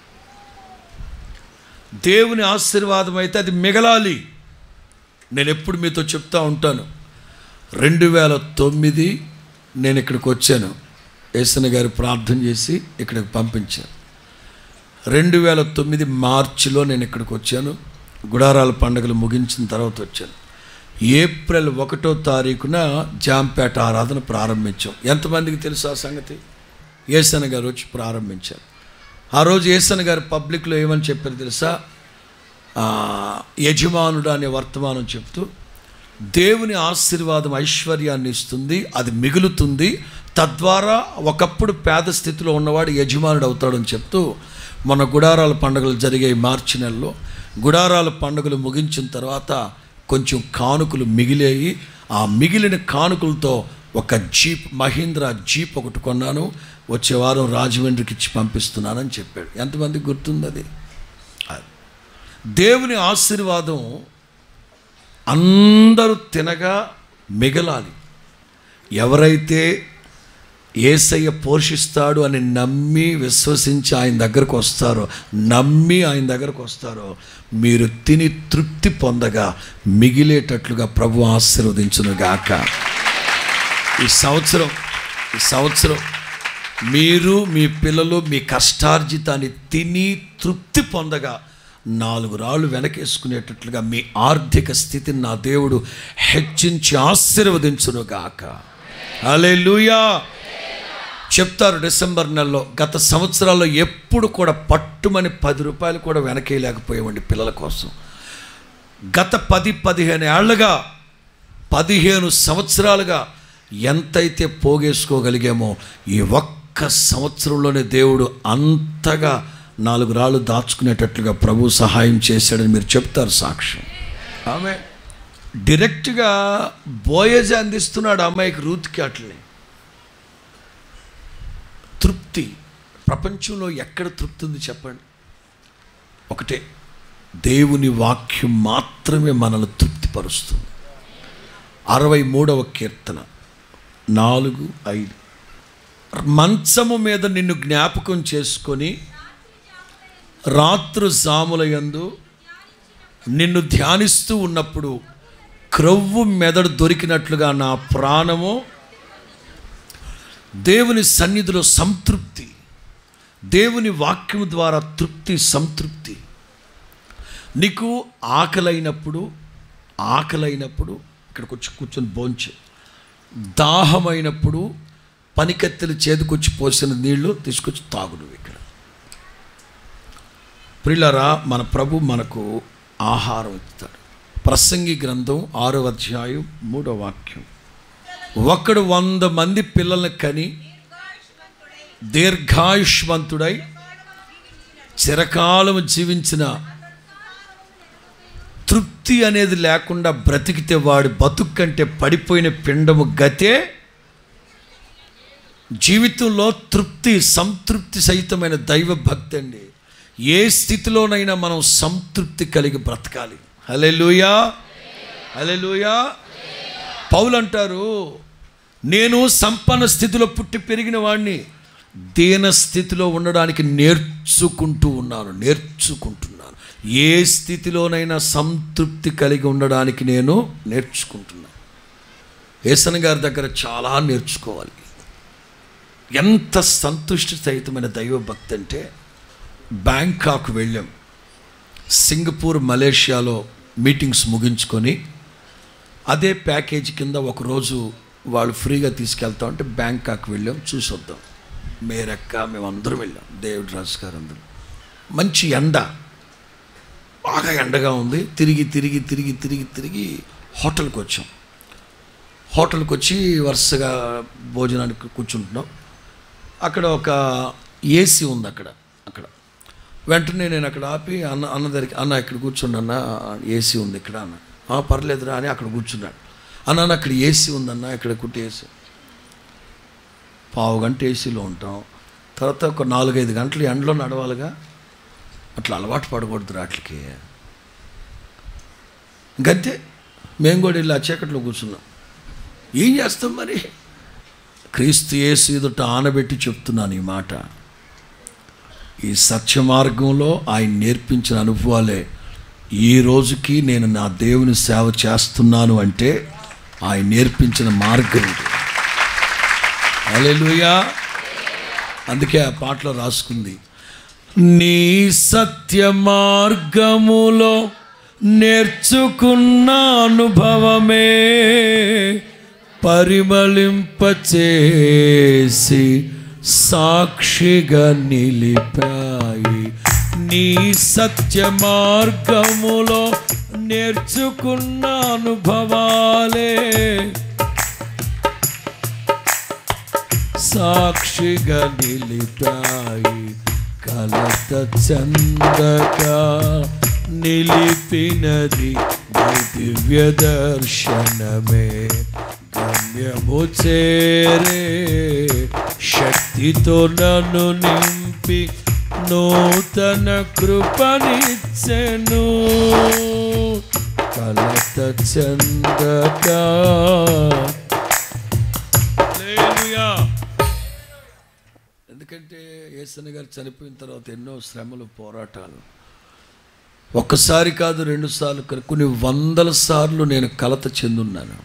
[SPEAKER 2] దేవుని ఆశీర్వాదం అయితే అది మిగలాలి నేను ఎప్పుడు మీతో చెప్తా ఉంటాను రెండు వేల తొమ్మిది నేను ఇక్కడికి వచ్చాను ఏసన గారు ప్రార్థన చేసి ఇక్కడికి పంపించాను రెండు వేల తొమ్మిది మార్చిలో నేను ఇక్కడికి వచ్చాను గుడారాల పండుగలు ముగించిన తర్వాత వచ్చాను ఏప్రిల్ ఒకటో తారీఖున జాంపేట ఆరాధన ప్రారంభించాం ఎంతమందికి తెలుసు ఆ సంగతి ఏసన గారు వచ్చి ప్రారంభించారు ఆ రోజు ఏసన గారు పబ్లిక్లో ఏమని చెప్పారు తెలుసా ఆ, యజమానుడు అనే వర్తమానం చెప్తూ దేవుని ఆశీర్వాదం ఐశ్వర్యాన్ని ఇస్తుంది అది మిగులుతుంది తద్వారా ఒకప్పుడు పేద స్థితిలో ఉన్నవాడు యజమానుడు అవుతాడని చెప్తూ మన గుడారాల పండుగలు జరిగే మార్చి నెలలో గుడారాల పండుగలు ముగించిన తర్వాత కొంచెం కానుకలు మిగిలేయి ఆ మిగిలిన కానుకలతో ఒక జీప్ మహీంద్రా జీప్ ఒకటి కొన్నాను వచ్చే వారం రాజమండ్రికి ఇచ్చి పంపిస్తున్నానని చెప్పాడు ఎంతమందికి గుర్తుంది అది అది. దేవుని ఆశీర్వాదం అందరూ తినగా మిగలాలి ఎవరైతే ఏసయ్య పోషిస్తాడు అని నమ్మి విశ్వసించి ఆయన దగ్గరకు వస్తారో నమ్మి ఆయన దగ్గరకు వస్తారో మీరు తిని తృప్తి పొందగా మిగిలేటట్లుగా ప్రభు ఆశీర్వదించును గాక ఈ సంవత్సరం ఈ సంవత్సరం మీరు మీ పిల్లలు మీ కష్టార్జితాన్ని తిని తృప్తి పొందగా నాలుగు రాళ్ళు వెనకేసుకునేటట్లుగా మీ ఆర్థిక స్థితిని నా దేవుడు హెచ్చించి ఆశీర్వదించును గాక హల్లెలూయా చెప్తారు డిసెంబర్ నెలలో గత సంవత్సరాల్లో ఎప్పుడు కూడా పట్టుమని పది రూపాయలు కూడా వెనకేయలేకపోయామండి పిల్లల కోసం గత పది పదిహేను ఏళ్లుగా పదిహేను సంవత్సరాలుగా ఎంతైతే పోగేసుకోగలిగామో ఈ ఒక్క సంవత్సరంలోనే దేవుడు అంతగా నాలుగు రాళ్ళు దాచుకునేటట్లుగా ప్రభు సహాయం చేశాడని మీరు చెప్తారు సాక్ష్యం ఆమె డైరెక్ట్గా బోయజ అందిస్తున్నాడు ఆ అమ్మాయికి రూత్కి అట్లనే తృప్తి ప్రపంచంలో ఎక్కడ తృప్తి ఉంది చెప్పండి ఒకటే దేవుని వాక్యం మాత్రమే మనల్ని తృప్తిపరుస్తుంది అరవై మూడవ కీర్తన నాలుగు ఐదు మంచము మీద నిన్ను జ్ఞాపకం చేసుకొని రాత్రు జాములయందు నిన్ను ధ్యానిస్తూ ఉన్నప్పుడు క్రొవ్వు మెదడు దొరికినట్లుగా నా ప్రాణము దేవుని సన్నిధిలో సంతృప్తి దేవుని వాక్యం ద్వారా తృప్తి సంతృప్తి నీకు ఆకలైనప్పుడు ఆకలైనప్పుడు ఇక్కడికి వచ్చి కూర్చొని భోంచు దాహమైనప్పుడు పనికత్తెలు చేదుకొచ్చి పోసిన నీళ్లు తీసుకొచ్చి తాగు నువ్వు ఇక్కడ ప్రిలరా మన ప్రభు మనకు ఆహారం ఇస్తాడు ప్రసంగి గ్రంథం ఆరో అధ్యాయం మూడో వాక్యం ఒకడు వంద మంది పిల్లల్ని కని దీర్ఘాయుష్మంతుడై చిరకాలం జీవించిన తృప్తి అనేది లేకుండా బ్రతికితే వాడి బతుకు కంటే పడిపోయిన పిండము గతే జీవితంలో తృప్తి సంతృప్తి సహితమైన దైవ భక్తి అండి ఏ స్థితిలోనైనా మనం సంతృప్తి కలిగి బ్రతకాలి హలెలుయా హలెలుయా పౌలు అంటారు నేను సంపన్న స్థితిలో పుట్టి పెరిగిన వాడిని దీన స్థితిలో ఉండడానికి నేర్చుకుంటూ ఉన్నాను నేర్చుకుంటున్నాను ఏ స్థితిలోనైనా సంతృప్తి కలిగి ఉండడానికి నేను నేర్చుకుంటున్నాను ఏసన్ గారి దగ్గర చాలా నేర్చుకోవాలి ఎంత సంతుష్టి సహితమైన దైవభక్తి అంటే బ్యాంకాక్ వెళ్ళాం సింగపూర్ మలేషియాలో మీటింగ్స్ ముగించుకొని అదే ప్యాకేజీ కింద ఒకరోజు వాళ్ళు ఫ్రీగా తీసుకెళ్తా ఉంటే బ్యాంకాక్ వెళ్ళాం చూసి వద్దాం మేరక్క మేము అందరం వెళ్ళాం దేవుడు రాజు గారు అందరూ మంచి ఎండ బాగా ఎండగా ఉంది తిరిగి తిరిగి తిరిగి తిరిగి తిరిగి హోటల్కి వచ్చాం హోటల్కి వచ్చి వరుసగా భోజనానికి కూర్చుంటున్నాం అక్కడ ఒక ఏసీ ఉంది అక్కడ అక్కడ వెంటనే నేను అక్కడ ఆపి అన్న అన్న దగ్గరికి అన్న ఇక్కడ కూర్చుండి అన్న ఏసీ ఉంది ఇక్కడ అన్న "ఆ, పర్లేదురా అని అక్కడ కూర్చున్నాడు అన్న అన్న అక్కడ ఏసీ ఉందన్న ఇక్కడ కుట్టి ఏసీ పావు గంట ఏసీలో ఉంటాం తర్వాత ఒక నాలుగైదు గంటలు ఎండలో నడవాలిగా అట్లా అలవాటు పడకూడదు వాటికి గంతే మేము కూడా వెళ్ళి ఆ చీకట్లో కూర్చున్నాం ఏం చేస్తాం మరి క్రీస్తు యేసు ఎదుట ఆనబెట్టి చెప్తున్నాను ఈ మాట ఈ సత్య మార్గంలో ఆయన నేర్పించిన అనుభవాలే ఈ రోజుకి నేను నా దేవుని సేవ చేస్తున్నాను అంటే ఆయన నేర్పించిన మార్గం ఇది హల్లెలూయా అందుకే ఆ పాటలో రాసుకుంది నీ సత్య మార్గములో నేర్చుకున్న అనుభవమే పరిమళింపచేసి సాక్షిగా నిలిపాయి నీ సత్య మార్గములో నేర్చుకున్న అనుభవాలే సాక్షిగా నిలిపాయి కలత చందక నిలిపినది నీ దివ్య దర్శనమే గమ్యము చేరే శక్తితో నన్ను నింపి నూతన కృపనిచ్చెను కలత చందక హల్లెలూయా. ఎందుకంటే యేసన్న గారు చనిపోయిన తర్వాత ఎన్నో శ్రమలు పోరాటాలు ఒక్కసారి కాదు రెండు సార్లు కాదు, కొన్ని వందల సార్లు నేను కలత చెందున్నాను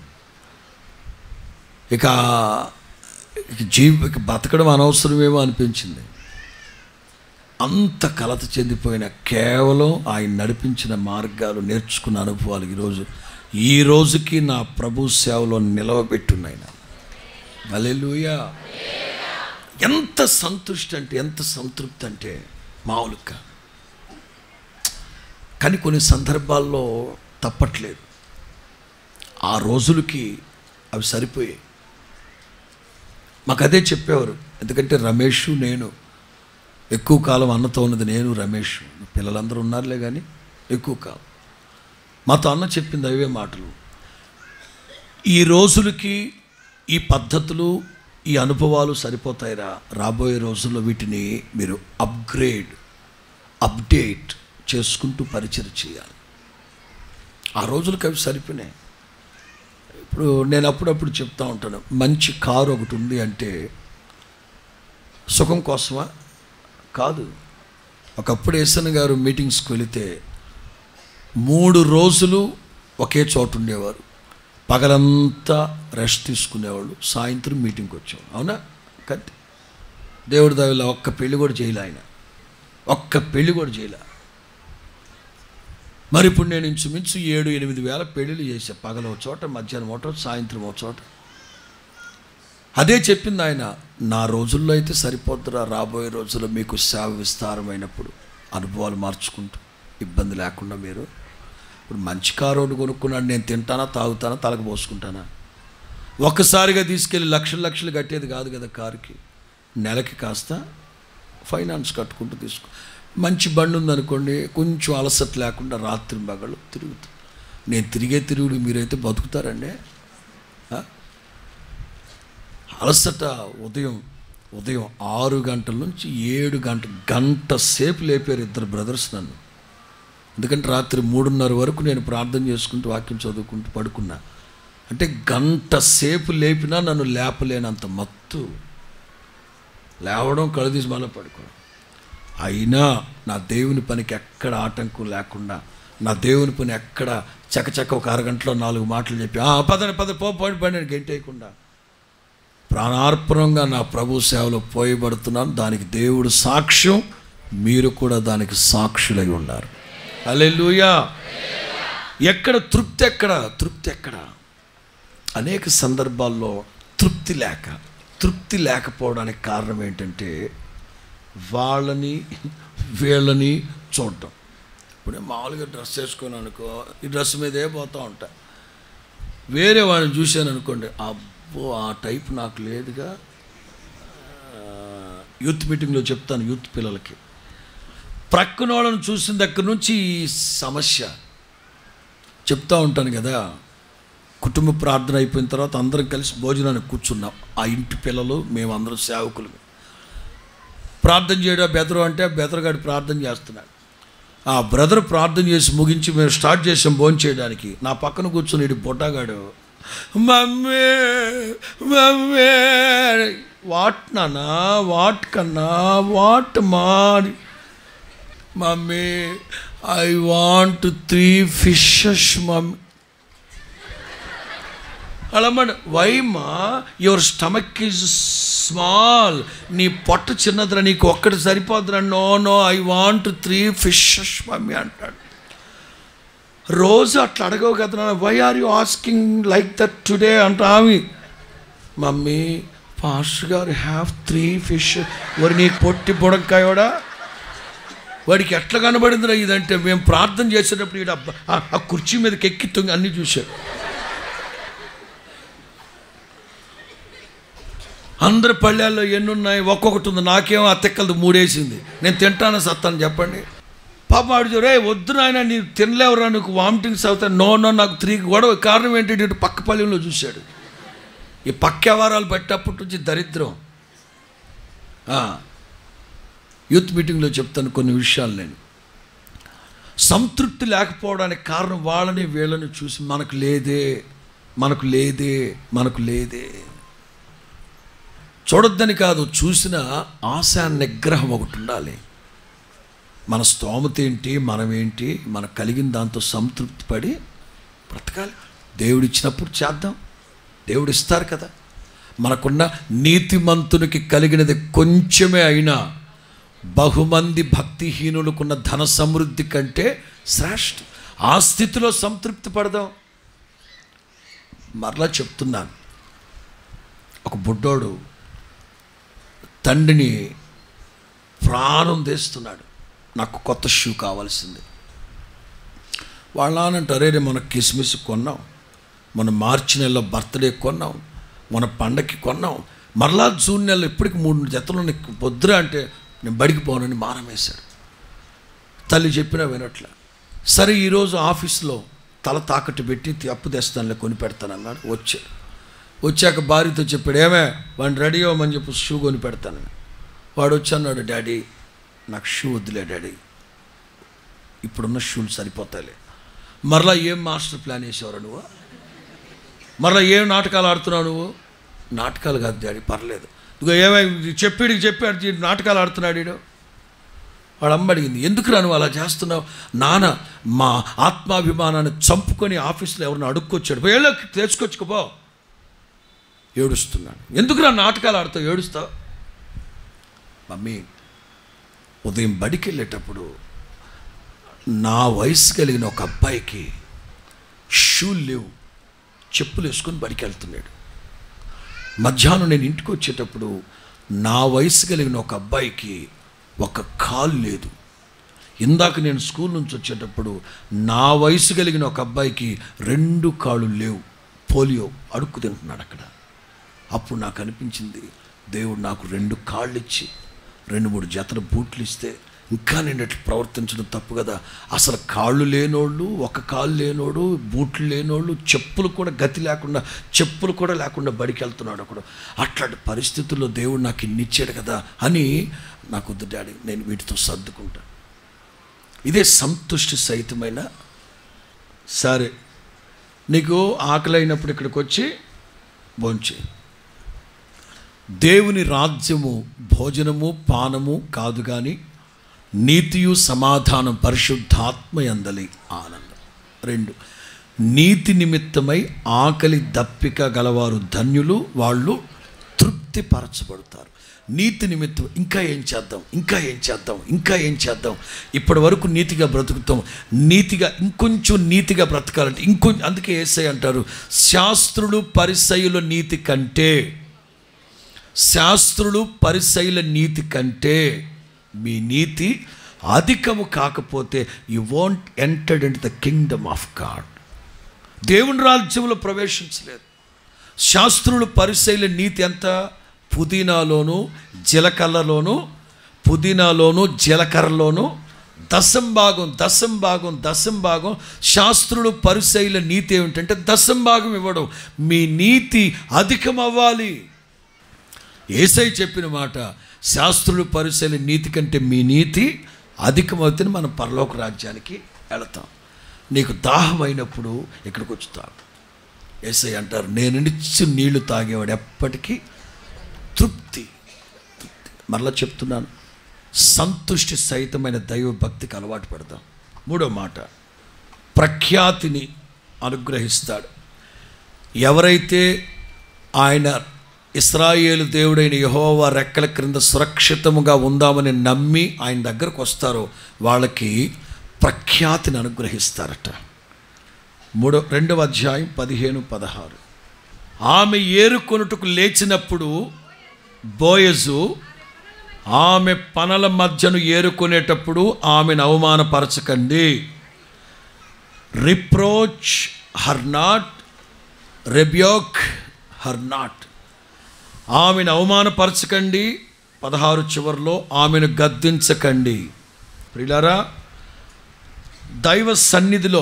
[SPEAKER 2] ఇక ఇక జీవ ఇక బతకడం అనవసరమేమో అనిపించింది అంత కలత చెందిపోయిన కేవలం ఆయన నడిపించిన మార్గాలు నేర్చుకున్న అనుభవాలు ఈరోజు ఈ రోజుకి నా ప్రభు సేవలో నిలవబెట్టున్నాయి నా అలెలుయా ఎంత సంతృష్టి అంటే ఎంత సంతృప్తి అంటే మామూలుగా కానీ కొన్ని సందర్భాల్లో తప్పట్లేదు ఆ రోజులకి అవి సరిపోయాయి మాకు అదే చెప్పేవారు ఎందుకంటే రమేష్ నేను ఎక్కువ కాలం అన్నతో ఉన్నది నేను రమేష్ పిల్లలందరూ ఉన్నారులే కానీ ఎక్కువ కాలం మాతో అన్న చెప్పింది అవే మాటలు ఈ రోజులకి ఈ పద్ధతులు ఈ అనుభవాలు సరిపోతాయిరా రాబోయే రోజుల్లో వీటిని మీరు అప్గ్రేడ్ అప్డేట్ చేసుకుంటూ పరిచయం చేయాలి ఆ రోజులకి అవి సరిపోయినాయి ఇప్పుడు నేను అప్పుడప్పుడు చెప్తా ఉంటాను మంచి కారు ఒకటి ఉంది అంటే సుఖం కోసమా కాదు ఒకప్పుడు ఏసన్ గారు మీటింగ్స్కి వెళితే మూడు రోజులు ఒకే చోట ఉండేవారు పగలంతా రెస్ట్ తీసుకునేవాళ్ళు సాయంత్రం మీటింగ్కి వచ్చేవాళ్ళు అవునా కత్తి దేవుడి దయలో ఒక్క పెళ్లి కూడా చేయలే ఆయన ఒక్క పెళ్లి కూడా చేయలే మరి ఇప్పుడు నేను ఇంచుమించు ఏడు ఎనిమిది వేల పెళ్ళిళ్ళు చేశా పగల ఒక చోట మధ్యాహ్నం ఒక చోట సాయంత్రం ఒక చోట అదే చెప్పింది ఆయన నా రోజుల్లో అయితే సరిపోద్దురా రాబోయే రోజుల్లో మీకు సేవ విస్తారమైనప్పుడు అనుభవాలు మార్చుకుంటూ ఇబ్బంది లేకుండా మీరు ఇప్పుడు మంచి కారు ఒకటి కొనుక్కున్నాడు నేను తింటానా తాగుతానా తలకు పోసుకుంటానా ఒక్కసారిగా తీసుకెళ్ళి లక్షలు లక్షలు కట్టేది కాదు కదా కారుకి నెలకి కాస్త ఫైనాన్స్ కట్టుకుంటూ తీసుకో మంచి బండి ఉందనుకోండి కొంచెం అలసట లేకుండా రాత్రి మగళ్ళు తిరుగుతాం నేను తిరిగే తిరుగుడు మీరైతే బతుకుతారండి ఆ? అలసట ఉదయం ఉదయం ఆరు గంటల నుంచి ఏడు గంట గంట సేపు లేపారు ఇద్దరు బ్రదర్స్ నన్ను ఎందుకంటే రాత్రి మూడున్నర వరకు నేను ప్రార్థన చేసుకుంటూ వాక్యం చదువుకుంటూ పడుకున్నా అంటే గంట సేపు లేపినా నన్ను లేపలేనంత మత్తు లేవడం కళ్ళు తీసి మళ్ళీ పడుకోవడం అయినా నా దేవుని పనికి ఎక్కడ ఆటంకం లేకుండా నా దేవుని పని ఎక్కడ చకచక ఒక అరగంటలో నాలుగు మాటలు చెప్పి "ఆ, పదండి పద పో పోయి పడి గెంటేయకుండా ప్రాణార్పణంగా నా ప్రభు సేవలో పోయబడుతున్నాను దానికి దేవుడు సాక్ష్యం మీరు కూడా దానికి సాక్షులై ఉన్నారు అలెలుయా ఎక్కడ తృప్తి ఎక్కడ తృప్తి ఎక్కడ అనేక సందర్భాల్లో తృప్తి లేక తృప్తి లేకపోవడానికి కారణం ఏంటంటే వాళ్ళని వీళ్ళని చూడటం ఇప్పుడు నేను మామూలుగా డ్రెస్ వేసుకొని అనుకో ఈ డ్రెస్ మీదే పోతూ ఉంటా వేరే వాడిని చూశాను అనుకోండి అబ్బో ఆ టైప్ నాకు లేదుగా ఆ, యూత్ మీటింగ్లో చెప్తాను యూత్ పిల్లలకి ప్రక్కన వాళ్ళని చూసిన దగ్గర నుంచి ఈ సమస్య చెప్తా ఉంటాను కదా కుటుంబ ప్రార్థన అయిపోయిన తర్వాత అందరం కలిసి భోజనానికి కూర్చున్నాం ఆ ఇంటి పిల్లలు మేమందరం సేవకులు ప్రార్థన చేయడం బెదరు అంటే బెదరగాడు ప్రార్థన చేస్తున్నాడు ఆ బ్రదర్ ప్రార్థన చేసి ముగించి మేము స్టార్ట్ చేసాం భోజనం చేయడానికి నా పక్కన కూర్చుని ఇటు బొడ్డాగాడు మమ్మీ మమ్మీ వాట్ నానా వాట్ కన్నా వాట్ మారి mummy I want three fishes mummy అలామాట వైమా యువర్ స్టమక్ ఈజ్ స్మాల్ నీ పొట్ట చిన్నదిరా నీకు ఒక్కటి సరిపోదురా no no I want three fishes mummy అంటాడు రోజు అట్లా అడగవు కదా why are you asking like that today అంట ఆమె మమ్మీ పాస్టర్ గారు హ్యావ్ త్రీ ఫిష్ వరి నీకు పొట్టి బుడక్కాయోడా వాడికి ఎట్లా కనబడిందిరా ఇదంటే మేము ప్రార్థన చేసేటప్పుడు ఈడ అబ్బ- ఆ- ఆ కుర్చీ మీదకి ఎక్కి తొంగి అన్నీ చూశాడు అందరి పళ్ళాల్లో ఎన్ని ఉన్నాయి ఒక్కొక్కటి ఉంది నాకేమో అత్తెక్కలది మూడేసింది నేను తింటాను సత్తాను చెప్పండి పాప ఆడు రే వద్దు నాయన నీవు తినలేవురా నీకు వామిటింగ్స్ అవుతాయి నో నో నాకు త్రీ గొడవ కారణం ఏంటంటే ఇటు పక్క పల్లెంలో చూశాడు ఈ పక్క వ్యవహారాలు పెట్టేప్పటి నుంచి దరిద్రం ఆ, యూత్ మీటింగ్లో చెప్తాను కొన్ని విషయాలు నేను సంతృప్తి లేకపోవడానికి కారణం వాళ్ళని వీళ్ళని చూసి మనకు లేదే మనకు లేదే మనకు లేదే చూడొద్దని కాదు చూసిన ఆశ నిగ్రహం ఒకటి ఉండాలి మన స్తోమత ఏంటి మనం ఏంటి మనకు కలిగిన దాంతో సంతృప్తి పడి బ్రతకాలి దేవుడు ఇచ్చినప్పుడు చేద్దాం దేవుడు ఇస్తారు కదా మనకున్న నీతిమంతునికి కలిగినది కొంచెమే అయినా బహుమంది భక్తిహీనులకున్న ధన సమృద్ధి కంటే శ్రేష్ఠ ఆ స్థితిలో సంతృప్తి పడదాం మరలా చెప్తున్నాను ఒక బుడ్డోడు తండ్రిని ప్రాణం తీస్తున్నాడు నాకు కొత్త షూ కావాల్సింది వాళ్ళ నాన్నంటారు రే మన కిస్మిస్ కొన్నాం మన మార్చి నెలలో బర్త్డే కొన్నాం మన పండక్కి కొన్నాం మరలా జూన్ నెలలో ఇప్పటికి మూడు జతలు నీకు పొద్దురా అంటే నేను బడికి పోనని మారం వేశాడు తల్లి చెప్పినా వినట్లే సరే ఈరోజు ఆఫీస్లో తల తాకట్టు పెట్టి తి- అప్పు తెస్తానులే కొని పెడతానన్నాడు వచ్చాడు వచ్చాక భార్యతో చెప్పాడు ఏమే వాడిని రెడీ అవ్వమని చెప్పి షూ కొని పెడతానని వాడు వచ్చి అన్నాడు డాడీ నాకు షూ వద్దులే డాడీ ఇప్పుడున్న షూలు సరిపోతాయిలే మరలా ఏం మాస్టర్ ప్లాన్ వేసేవారు నువ్వు మరలా ఏం నాటకాలు ఆడుతున్నావు నువ్వు నాటకాలు కాదు డాడీ పర్లేదు ఇదిగో ఏమై చెప్పాడికి చెప్పాడు ఈ నాటకాలు ఆడుతున్నాడు వీడు వాడు అమ్మ అడిగింది ఎందుకు నువ్వు అలా చేస్తున్నావు నాన్న మా ఆత్మాభిమానాన్ని చంపుకొని ఆఫీస్లో ఎవరిని అడుక్కొచ్చాడు పోయి వెళ్ళి తెచ్చుకొచ్చుకోపో ఏడుస్తున్నాను ఎందుకురా నాటకాలు ఆడుతావు ఏడుస్తావు మమ్మీ ఉదయం బడికి వెళ్ళేటప్పుడు నా వయసు కలిగిన ఒక అబ్బాయికి షూ లేవు చెప్పులు వేసుకొని బడికి వెళ్తున్నాడు మధ్యాహ్నం నేను ఇంటికి వచ్చేటప్పుడు నా వయసు కలిగిన ఒక అబ్బాయికి ఒక కాలు లేదు ఇందాక నేను స్కూల్ నుంచి వచ్చేటప్పుడు నా వయసు కలిగిన ఒక అబ్బాయికి రెండు కాళ్ళు లేవు పోలియో అడుక్కు తింటున్నాడు అక్కడ అప్పుడు నాకు అనిపించింది దేవుడు నాకు రెండు కాళ్ళు ఇచ్చి రెండు మూడు జతల బూట్లు ఇస్తే ఇంకా నేను ఇట్లా ప్రవర్తించడం తప్పు కదా అసలు కాళ్ళు లేనోళ్ళు ఒక కాళ్ళు లేనోడు బూట్లు లేనోళ్ళు చెప్పులు కూడా గతి లేకుండా చెప్పులు కూడా లేకుండా బడికి వెళ్తున్నాడు ఒకడు అట్లాంటి పరిస్థితుల్లో దేవుడు నాకు ఇన్ని ఇచ్చాడు కదా అని నాకు వద్దు డాడీ నేను వీటితో సర్దుకుంటా ఇదే సంతుష్టి సహితమైన సరే నీకు ఆకలి అయినప్పుడు ఇక్కడికి వచ్చి భోంచే దేవుని రాజ్యము భోజనము పానము కాదు కానీ నీతియు సమాధానం పరిశుద్ధాత్మ ఎందలి ఆనందం రెండు నీతి నిమిత్తమై ఆకలి దప్పిక గలవారు ధన్యులు వాళ్ళు తృప్తిపరచబడతారు నీతి నిమిత్తం ఇంకా ఏం చేద్దాం ఇంకా ఏం చేద్దాం ఇంకా ఏం చేద్దాం ఇప్పటి వరకు నీతిగా బ్రతుకుతాం నీతిగా ఇంకొంచెం నీతిగా బ్రతకాలంటే ఇంకొంచెం అందుకే ఏసై అంటారు శాస్త్రులు పరిసయుల నీతి కంటే శాస్త్రులు పరిశైల నీతి కంటే మీ నీతి అధికము కాకపోతే you won't entered in the kingdom of God దేవుని రాజ్యంలో ప్రవేశించలేదు శాస్త్రులు పరిశైల నీతి ఎంత పుదీనాలోను జీలకర్రలోను పుదీనాలోను జీలకర్రలోను దశం భాగం దశం భాగం దశం భాగం శాస్త్రులు పరిశైల నీతి ఏమిటంటే దశం భాగం ఇవ్వడం మీ నీతి అధికం అవ్వాలి ఏసై చెప్పిన మాట శాస్త్రులు పరిశీలి నీతి కంటే మీ నీతి అధికమవుతుంది మనం పరలోక రాజ్యానికి వెళతాం నీకు దాహం అయినప్పుడు ఇక్కడికి వచ్చుతావు ఎస్ఐ అంటారు నేను నిచ్చి నీళ్లు తాగేవాడు ఎప్పటికీ తృప్తి తృప్తి. మరలా చెప్తున్నాను సంతుష్టి సహితమైన దైవ భక్తికి అలవాటు పెడదాం మూడో మాట ప్రఖ్యాతిని అనుగ్రహిస్తాడు ఎవరైతే ఆయన ఇస్రాయేలు దేవుడైన యహోవా రెక్కల క్రింద సురక్షితముగా ఉందామని నమ్మి ఆయన దగ్గరకు వస్తారో వాళ్ళకి ప్రఖ్యాతిని అనుగ్రహిస్తారట మూడో రెండవ అధ్యాయం పదిహేను పదహారు ఆమె ఏరుకొనుటకు లేచినప్పుడు బోయజు ఆమె పనల మధ్యను ఏరుకునేటప్పుడు ఆమెను అవమానపరచకండి reproach her not rebuke her not ఆమెను అవమానపరచకండి పదహారు చివరిలో ఆమెను గద్దించకండి ప్రిలారా దైవ సన్నిధిలో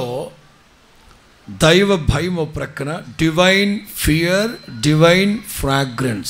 [SPEAKER 2] దైవ భయం ఓ ప్రక్కన డివైన్ ఫియర్ డివైన్ ఫ్రాగ్రెన్స్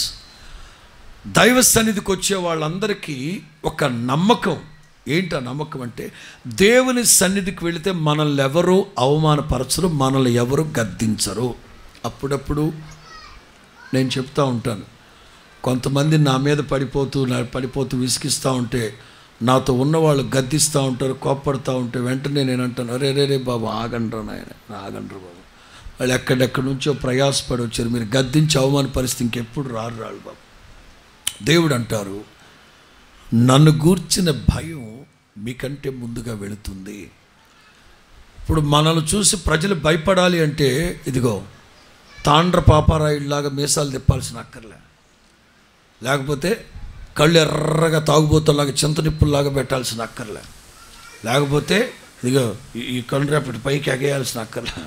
[SPEAKER 2] దైవ సన్నిధికి వచ్చే వాళ్ళందరికీ ఒక నమ్మకం ఏంటి ఆ నమ్మకం అంటే దేవుని సన్నిధికి వెళితే మనల్ని ఎవరు అవమానపరచరు మనల్ని ఎవరు గద్దించరు అప్పుడప్పుడు నేను చెప్తా ఉంటాను కొంతమంది నా మీద పడిపోతూ నా పడిపోతూ విసిగిస్తూ ఉంటే నాతో ఉన్నవాళ్ళు గద్దిస్తూ ఉంటారు కోప్పడుతూ ఉంటే వెంటనే నేను అంటాను అరే రే రే బాబు ఆగండ్రా నాయన ఆగండ్రు బాబు వాళ్ళు ఎక్కడెక్కడి నుంచో ప్రయాసపడి వచ్చారు మీరు గద్దించి అవమాన పరిస్థితి ఇంకెప్పుడు రారు రాళ్ళు బాబు దేవుడు అంటారు నన్ను గూర్చిన భయం మీకంటే ముందుగా వెళుతుంది ఇప్పుడు మనల్ని చూసి ప్రజలు భయపడాలి అంటే ఇదిగో తాండ్ర పాపారాయుడిలాగా మీసాలు తిప్పాల్సిన అక్కర్లే లేకపోతే కళ్ళు ఎర్రగా తాగుబోతులాగా చింతనిప్పుల్లాగా పెట్టాల్సిన అక్కర్లే లేకపోతే ఇదిగో ఈ- ఈ కళ్ళు రేపటి పైకి ఎగేయాల్సిన అక్కర్లే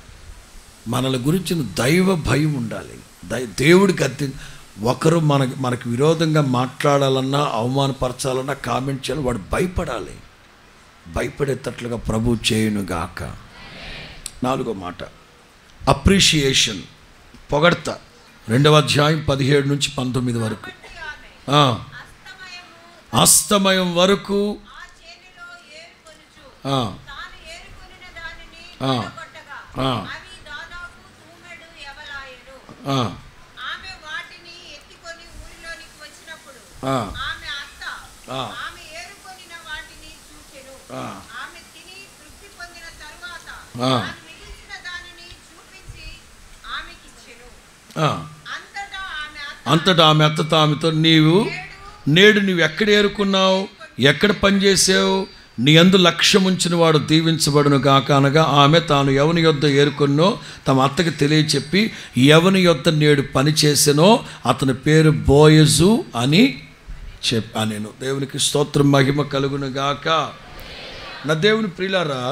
[SPEAKER 2] మనల గురించిన దైవ భయం ఉండాలి దై దేవుడికి అద్దె ఒకరు మనకి మనకు విరోధంగా మాట్లాడాలన్నా అవమానపరచాలన్నా కామెంట్ చేయాలి వాడు భయపడాలి భయపడేటట్లుగా ప్రభు చేయునుగాక నాలుగో మాట అప్రిషియేషన్ పొగడ్త రెండవ అధ్యాయం పదిహేడు నుంచి పంతొమ్మిది వరకు
[SPEAKER 1] ఆమె
[SPEAKER 2] ఆ,
[SPEAKER 1] అస్తమయము
[SPEAKER 2] అస్తమయం వరకు
[SPEAKER 1] ఆ చేనిలో ఏరుకొనుచు
[SPEAKER 2] ఆ,
[SPEAKER 1] తాను ఏరుకొనిన దానిని
[SPEAKER 2] ఆ.
[SPEAKER 1] కొట్టగా
[SPEAKER 2] ఆ.
[SPEAKER 1] అవి దాదాపు తూమెడు ఎవలాయను
[SPEAKER 2] ఆ,
[SPEAKER 1] ఆమె వాటిని ఎత్తుకొని ఊరిలోనికి వచ్చినప్పుడు
[SPEAKER 2] ఆ,
[SPEAKER 1] ఆమె అత్త
[SPEAKER 2] ఆ.
[SPEAKER 1] ఆమె ఏరుకొనిన వాటిని చూచెను
[SPEAKER 2] ఆ.
[SPEAKER 1] ఆమె తిని తృప్తి పొందిన తరువాత
[SPEAKER 2] ఆ.
[SPEAKER 1] తాను మిగిల్చిన దానిని చూపించి ఆమెకిచ్చెను
[SPEAKER 2] ఆ.
[SPEAKER 1] అంతటా ఆమె అత్త
[SPEAKER 2] అంతటా ఆమె అత్తతో ఆమెతో నీవు నేడు నువ్వు ఎక్కడ ఏరుకున్నావు ఎక్కడ పనిచేసావు నీ అందు లక్ష్యం ఉంచిన వాడు దీవించబడును గాక అనగా ఆమె తాను ఎవని యొద్ద ఏరుకున్నో తమ అత్తకి తెలియచెప్పి ఎవని యొద్ద నేడు పని చేసానో అతని పేరు బోయజు అని చెప్పా నేను దేవునికి స్తోత్రం మహిమ కలుగును గాక నా దేవుని ప్రియులారా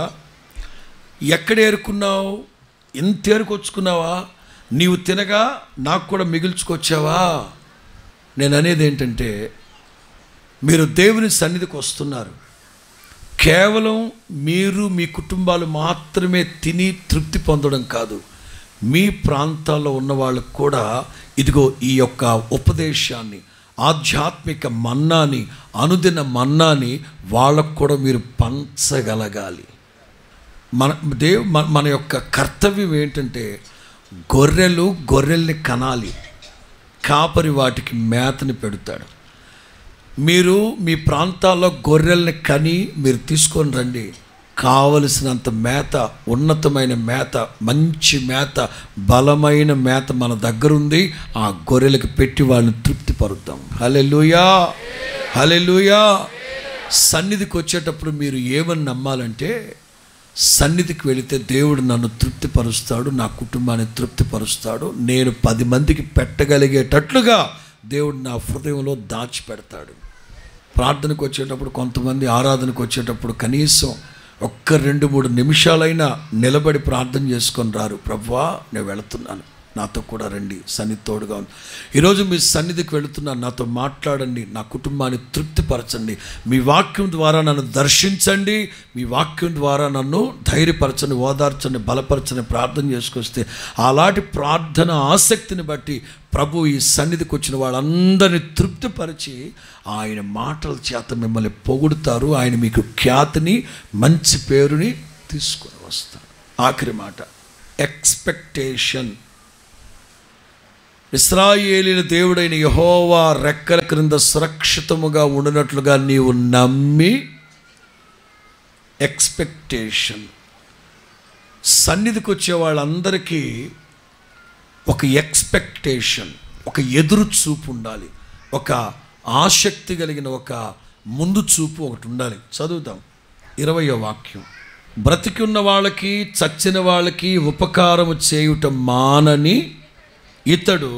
[SPEAKER 2] ఎక్కడ ఏరుకున్నావు ఎంత ఏరుకొచ్చుకున్నావా నీవు తినగా నాకు కూడా మిగిల్చుకొచ్చావా నేను అనేది ఏంటంటే మీరు దేవుని సన్నిధికి వస్తున్నారు కేవలం మీరు మీ కుటుంబాలు మాత్రమే తిని తృప్తి పొందడం కాదు మీ ప్రాంతాల్లో ఉన్న వాళ్ళకు కూడా ఇదిగో ఈ యొక్క ఉపదేశాన్ని ఆధ్యాత్మిక మన్నాని అనుదిన మన్నాని వాళ్ళకు కూడా మీరు పంచగలగాలి మన దేవ్ మన మన యొక్క కర్తవ్యం ఏంటంటే గొర్రెలు గొర్రెల్ని కనాలి కాపరి వాటికి మేతని పెడతాడు మీరు మీ ప్రాంతాల్లో గొర్రెల్ని కని మీరు తీసుకొని రండి కావలసినంత మేత ఉన్నతమైన మేత మంచి మేత బలమైన మేత మన దగ్గర ఉంది ఆ గొర్రెలకు పెట్టి వాళ్ళని తృప్తిపరుద్దాం హలెలుయా హలెలుయా సన్నిధికి వచ్చేటప్పుడు మీరు ఏమని నమ్మాలంటే సన్నిధికి వెళితే దేవుడు నన్ను తృప్తిపరుస్తాడు నా కుటుంబాన్ని తృప్తిపరుస్తాడు నేను పది మందికి పెట్టగలిగేటట్లుగా దేవుడు నా హృదయంలో దాచిపెడతాడు ప్రార్థనకు వచ్చేటప్పుడు కొంతమంది ఆరాధనకు వచ్చేటప్పుడు కనీసం ఒక్క రెండు మూడు నిమిషాలైనా నిలబడి ప్రార్థన చేసుకొని రారు ప్రభువా నేను వెళుతున్నాను నాతో కూడా రండి సన్నిధి తోడుగా ఉంది ఈరోజు మీ సన్నిధికి వెళుతున్నాను నాతో మాట్లాడండి నా కుటుంబాన్ని తృప్తిపరచండి మీ వాక్యం ద్వారా నన్ను దర్శించండి మీ వాక్యం ద్వారా నన్ను ధైర్యపరచండి ఓదార్చండి బలపరచని ప్రార్థన చేసుకొస్తే అలాంటి ప్రార్థన ఆసక్తిని బట్టి ప్రభు ఈ సన్నిధికి వచ్చిన వాళ్ళందరినీ తృప్తిపరిచి ఆయన మాటల చేత మిమ్మల్ని పొగుడుతారు ఆయన మీకు ఖ్యాతిని మంచి పేరుని తీసుకొని వస్తారు ఆఖరి మాట ఎక్స్పెక్టేషన్ ఇస్రాయేలీల దేవుడైన యహోవా రెక్కల క్రింద సురక్షితముగా ఉండినట్లుగా నీవు నమ్మి ఎక్స్పెక్టేషన్ సన్నిధికి వచ్చే వాళ్ళందరికీ ఒక ఎక్స్పెక్టేషన్ ఒక ఎదురు చూపు ఉండాలి ఒక ఆసక్తి కలిగిన ఒక ముందు చూపు ఒకటి ఉండాలి చదువుదాం ఇరవయో వాక్యం బ్రతికి ఉన్న వాళ్ళకి చచ్చిన వాళ్ళకి ఉపకారము చేయుట మానని ఇతడు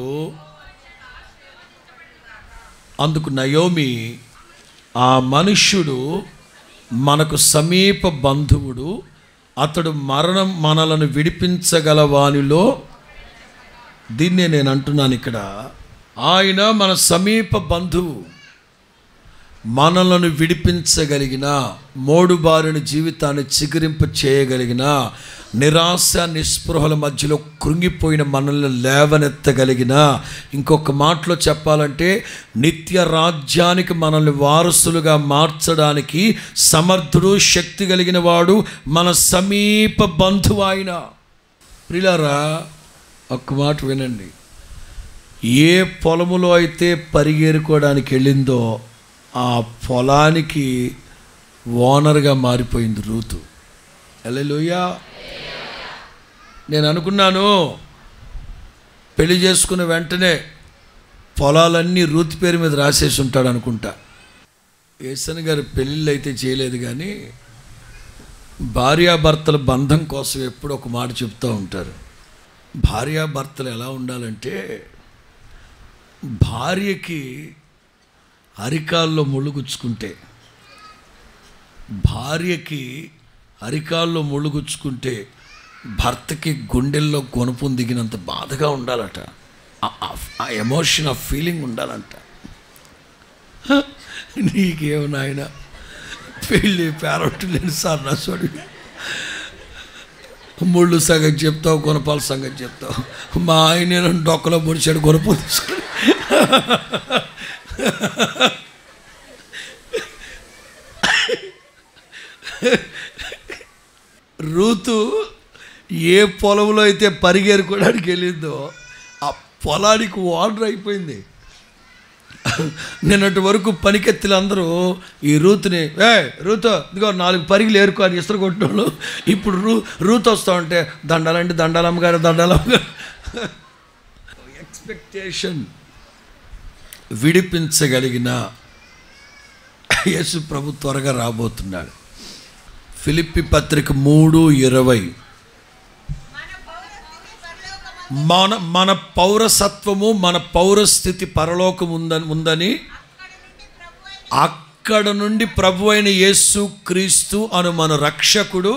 [SPEAKER 2] అందుకు నయోమి ఆ మనుష్యుడు మనకు సమీప బంధువుడు అతడు మరణం మనలను విడిపించగల వానిలో దీన్నే నేను అంటున్నాను ఇక్కడ ఆయన మన సమీప బంధువు మనలను విడిపించగలిగిన మోడు బారిన జీవితాన్ని చిగురింప చేయగలిగిన నిరాశ నిస్పృహల మధ్యలో కృంగిపోయిన మనల్ని లేవనెత్తగలిగిన ఇంకొక మాటలో చెప్పాలంటే నిత్య రాజ్యానికి మనల్ని వారసులుగా మార్చడానికి సమర్థుడు శక్తి కలిగిన వాడు మన సమీప బంధువు ఆయన ప్రిలారా ఒక్క మాట వినండి ఏ పొలములో అయితే పరిగేరుకోవడానికి వెళ్ళిందో ఆ పొలానికి ఓనర్గా మారిపోయింది రూతు ఎల్లెలుయ్యా నేను అనుకున్నాను పెళ్లి చేసుకున్న వెంటనే పొలాలన్నీ రూతు పేరు మీద రాసేసి ఉంటాడు అనుకుంటా ఏసన్ గారు పెళ్ళిళ్ళు అయితే చేయలేదు కానీ భార్యాభర్తల బంధం కోసం ఎప్పుడు ఒక మాట చెప్తూ ఉంటారు భార్యాభర్తలు ఎలా ఉండాలంటే భార్యకి అరికాల్లో ముళ్ళు గుచ్చుకుంటే భార్యకి అరికాల్లో ముళ్ళు గుచ్చుకుంటే భర్తకి గుండెల్లో గొనుపును దిగినంత బాధగా ఉండాలట ఆ- ఆ- ఆ ఎమోషన్ ఆ ఫీలింగ్ ఉండాలంట హ, నీకేమో నాయన పెళ్ళి పేరొట్టు లేని సార్ నా సోడి ముళ్ళు సగం చెప్తావు కొనపాల సంగతి చెప్తావు మా ఆయన డొక్కలో పొడిచాడు కొనపు తీసుకుని రూతు ఏ పొలంలో అయితే పరిగెరుకోవడానికి వెళ్ళిందో ఆ పొలానికి వాటర్ అయిపోయింది నిన్నటి వరకు పనికెత్తిలు అందరూ ఈ రూత్ని ఏ రూత్ ఇదిగో నాలుగు పరిగెలు ఏరుకో అని ఇసురు కొట్టినోళ్ళు ఇప్పుడు రూ రూత్ వస్తూ ఉంటే దండాలంటే దండాలమ్మ గారు దండాలమ్మ గారు ఎక్స్పెక్టేషన్ విడిపించగలిగిన యేసు ప్రభు త్వరగా రాబోతున్నాడు ఫిలిప్పి పత్రిక మూడు ఇరవై
[SPEAKER 1] మన పౌరస్థితి పరలోకమందు
[SPEAKER 2] మన మన పౌరసత్వము మన పౌరస్థితి పరలోకం ఉందని ఉందని
[SPEAKER 1] అక్కడ నుండి ప్రభు
[SPEAKER 2] అక్కడ నుండి ప్రభు
[SPEAKER 1] అయిన
[SPEAKER 2] అయిన యేసు క్రీస్తు అను మన రక్షకుడు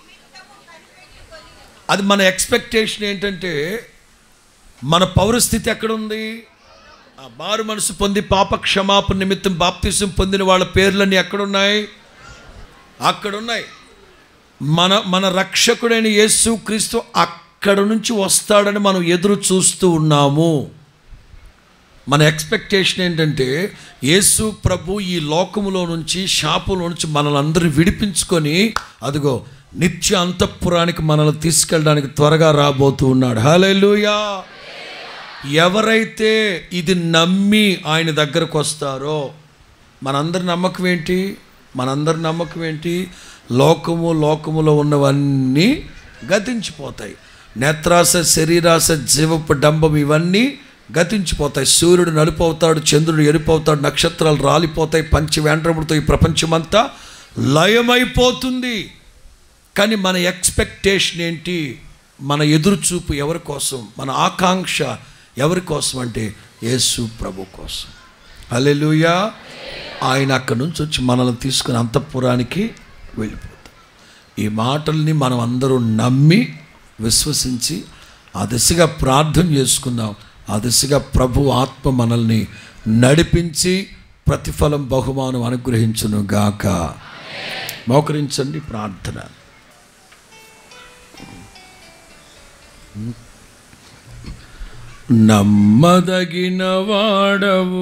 [SPEAKER 2] అది మన ఎక్స్పెక్టేషన్ ఏంటంటే మన పౌరస్థితి ఎక్కడుంది ఆ మారు మనసు పొంది పాప క్షమాపణ నిమిత్తం బాప్తిసం పొందిన వాళ్ళ పేర్లన్నీ ఎక్కడున్నాయి అక్కడున్నాయి మన మన రక్షకుడైన యేసు క్రీస్తు అక్కడ నుంచి వస్తాడని మనం ఎదురు చూస్తూ ఉన్నాము మన ఎక్స్పెక్టేషన్ ఏంటంటే యేసు ప్రభు ఈ లోకములో నుంచి శాపంలో నుంచి మనల్ని అందరిని విడిపించుకొని అదిగో నిత్య అంతఃపురానికి మనల్ని తీసుకెళ్ళడానికి త్వరగా రాబోతూ ఉన్నాడు హల్లెలూయా ఎవరైతే ఇది నమ్మి ఆయన దగ్గరకు వస్తారో మనందరి నమ్మకం ఏంటి మనందరి నమ్మకం ఏంటి లోకము లోకములో ఉన్నవన్నీ గతించిపోతాయి నేత్రాస శరీరాస జీవపు డంబం ఇవన్నీ గతించిపోతాయి సూర్యుడు నలుపు అవుతాడు చంద్రుడు ఎరుపు అవుతాడు నక్షత్రాలు రాలిపోతాయి పంచి వెంట్రముడితో ఈ ప్రపంచమంతా లయమైపోతుంది కానీ మన ఎక్స్పెక్టేషన్ ఏంటి మన ఎదురుచూపు ఎవరి కోసం మన ఆకాంక్ష ఎవరి కోసం అంటే యేసు ప్రభు కోసం హల్లెలూయా ఆయన అక్కడి నుంచి వచ్చి మనల్ని తీసుకుని అంతఃపురానికి వెళ్ళిపోతాం ఈ మాటల్ని మనం అందరూ నమ్మి విశ్వసించి ఆ దిశగా ప్రార్థన చేసుకుందాం ఆ దిశగా ప్రభు ఆత్మ మనల్ని నడిపించి ప్రతిఫలం బహుమానం అనుగ్రహించును గాక మోకరించండి ప్రార్థన నమ్మదగిన వాడవు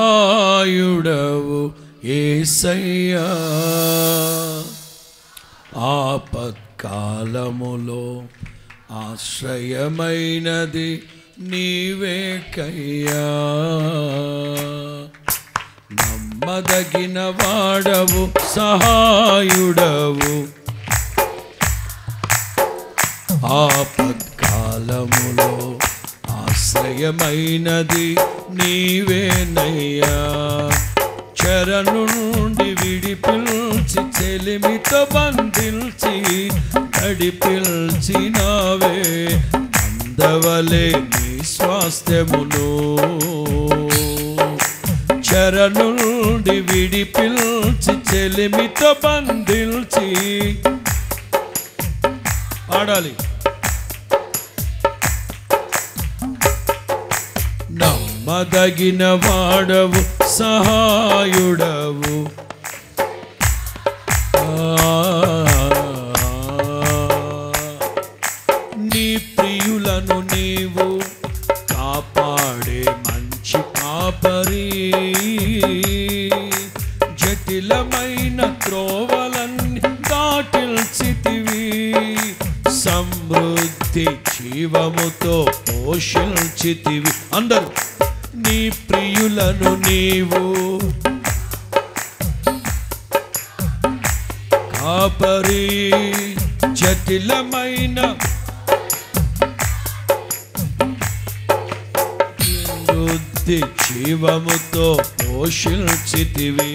[SPEAKER 2] సహాయుడవు ఏసయ్యా ఆపత్కాలములో ఆశ్రయమైనది నీవే కయ్యా నమ్మదగిన వాడవు సహాయుడవు ఆపత్కాలములో ఆశ్రయమైనది నీవేనయ్యా చెర నుండి విడిపిల్చి చెలిమితో బంధిల్చి నడిపిల్చినావే అందవలే నీ స్వాస్థ్యమును చెర నుండి విడిపిల్చి చెలిమితో బంధిల్చి ఆడాలి నమ్మదగిన వాడవు సహాయుడవు నీ ప్రియులను నీవు కాపాడే మంచి కాపరి జటిలమైన త్రోవలన్నీ దాటిల్చితివి సమృద్ధి జీవముతో పోషించితివి అందరూ నీ ప్రియులను నీవు కాపరి జటిలమైన వృద్ధి జీవముతో పోషించితివి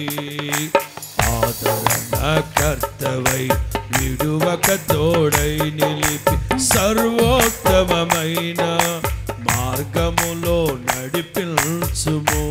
[SPEAKER 2] ఆదరణ కర్తవై విడువక తోడై నిలిపి సర్వోత్తమమైన మార్గములో నడిపించుము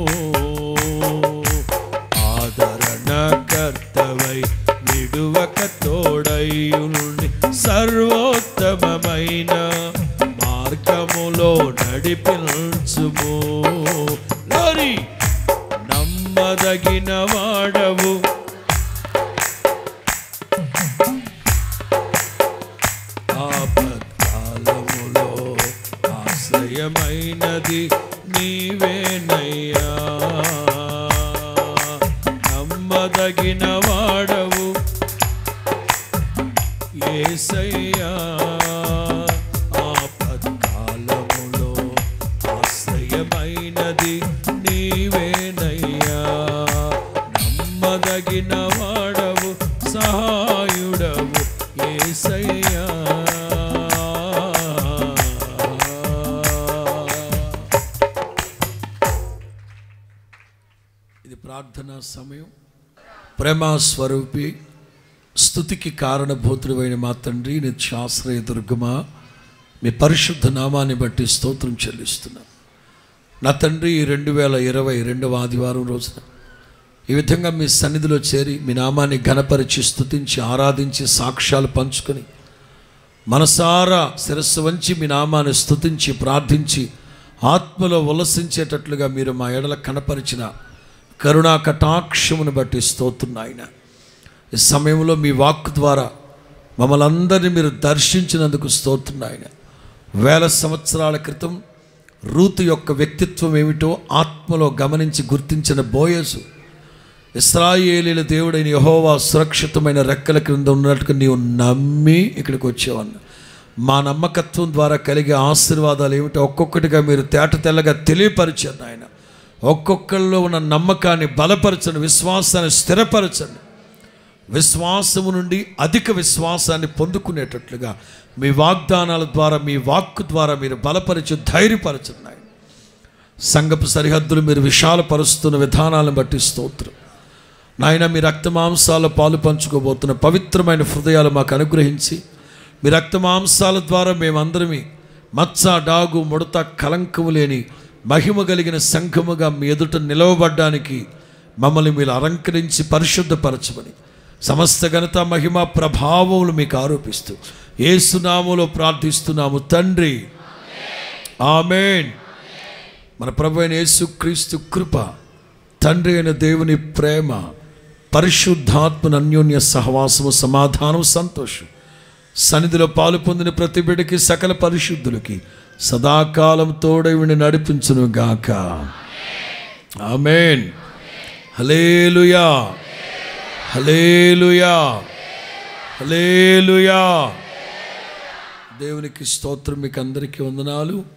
[SPEAKER 2] ఆదరణ కర్తవై విడువక తోడై ఉండి సర్వోత్తమమైన మార్గములో నడిపించుము లోరి నమ్మదగిన వాడవు ఆపత్కాలములో ఆశ్రయమైనది నీవేనయ్యా నమ్మదగిన వాడవు ఏసయ్యా ఆపత్కాలములో ఆశ్రయమైనది నీవేనయ్యా నమ్మదగిన వాడవు సహాయుడవు ఏసయ్యా ఇది ప్రార్థనా సమయం ప్రేమ స్వరూపి స్థుతికి కారణభూతుడైన మా తండ్రి నిత్యాశ్రయ దుర్గమా మీ పరిశుద్ధ నామాన్ని బట్టి స్తోత్రం చెల్లిస్తున్నాను నా తండ్రి ఈ రెండు వేల ఇరవై రెండవ ఆదివారం రోజున ఈ విధంగా మీ సన్నిధిలో చేరి మీ నామాన్ని ఘనపరిచి స్తుతించి ఆరాధించి సాక్ష్యాలు పంచుకొని మనసారా శిరస్సు వంచి మీ నామాన్ని స్తుతించి ప్రార్థించి ఆత్మలో ఉల్లసించేటట్లుగా మీరు మా ఎడల కనపరిచిన కరుణా కటాక్షమును బట్టి స్తోత్రున్నాయన ఈ సమయంలో మీ వాక్ ద్వారా మమ్మల్ని అందరినీ మీరు దర్శించినందుకు స్తోత్రున్నాయన వేల సంవత్సరాల క్రితం రూతు యొక్క వ్యక్తిత్వం ఏమిటో ఆత్మలో గమనించి గుర్తించిన బోయసు ఇస్రాయేలీల దేవుడైన యహోవా సురక్షితమైన రెక్కల క్రింద ఉన్నట్టుగా నీవు నమ్మి ఇక్కడికి వచ్చేవన్న మా నమ్మకత్వం ద్వారా కలిగే ఆశీర్వాదాలు ఏమిటో ఒక్కొక్కటిగా మీరు తేట తెల్లగా తెలియపరిచారు ఆయన ఒక్కొక్కరిలో ఉన్న నమ్మకాన్ని బలపరచండి విశ్వాసాన్ని స్థిరపరచండి విశ్వాసము నుండి అధిక విశ్వాసాన్ని పొందుకునేటట్లుగా మీ వాగ్దానాల ద్వారా మీ వాక్కు ద్వారా మీరు బలపరిచి ధైర్యపరచండి ఆయన సంగపు సరిహద్దులు మీరు విశాలపరుస్తున్న విధానాలను బట్టి స్తోత్రం నాయన మీ రక్తమాంసాల పాలు పంచుకోబోతున్న పవిత్రమైన హృదయాలు మాకు అనుగ్రహించి మీ రక్తమాంసాల ద్వారా మేమందరమి మచ్చ డాగు ముడత కలంకము లేని మహిమ కలిగిన సంఘముగా మీ ఎదుట నిలవబడ్డానికి మమ్మల్ని మీరు అలంకరించి పరిశుద్ధపరచమని సమస్త ఘనత మహిమ ప్రభావములు మీకు ఆరోపిస్తూ ఏసునామలో ప్రార్థిస్తున్నాము తండ్రి ఆమెన్ మన ప్రభు అయిన యేసుక్రీస్తు కృప తండ్రి అయిన దేవుని ప్రేమ పరిశుద్ధాత్మన అన్యోన్య సహవాసము సమాధానం సంతోషం సన్నిధిలో పాలు పొందిన ప్రతి బిడ్డకి సకల పరిశుద్ధులకి సదాకాలం తోడవిని నడిపించును గాక ఆమెన్ హలేలుయా హలేలుయా హల్లెలూయా దేవునికి స్తోత్రం మీకు అందరికీ వందనాలు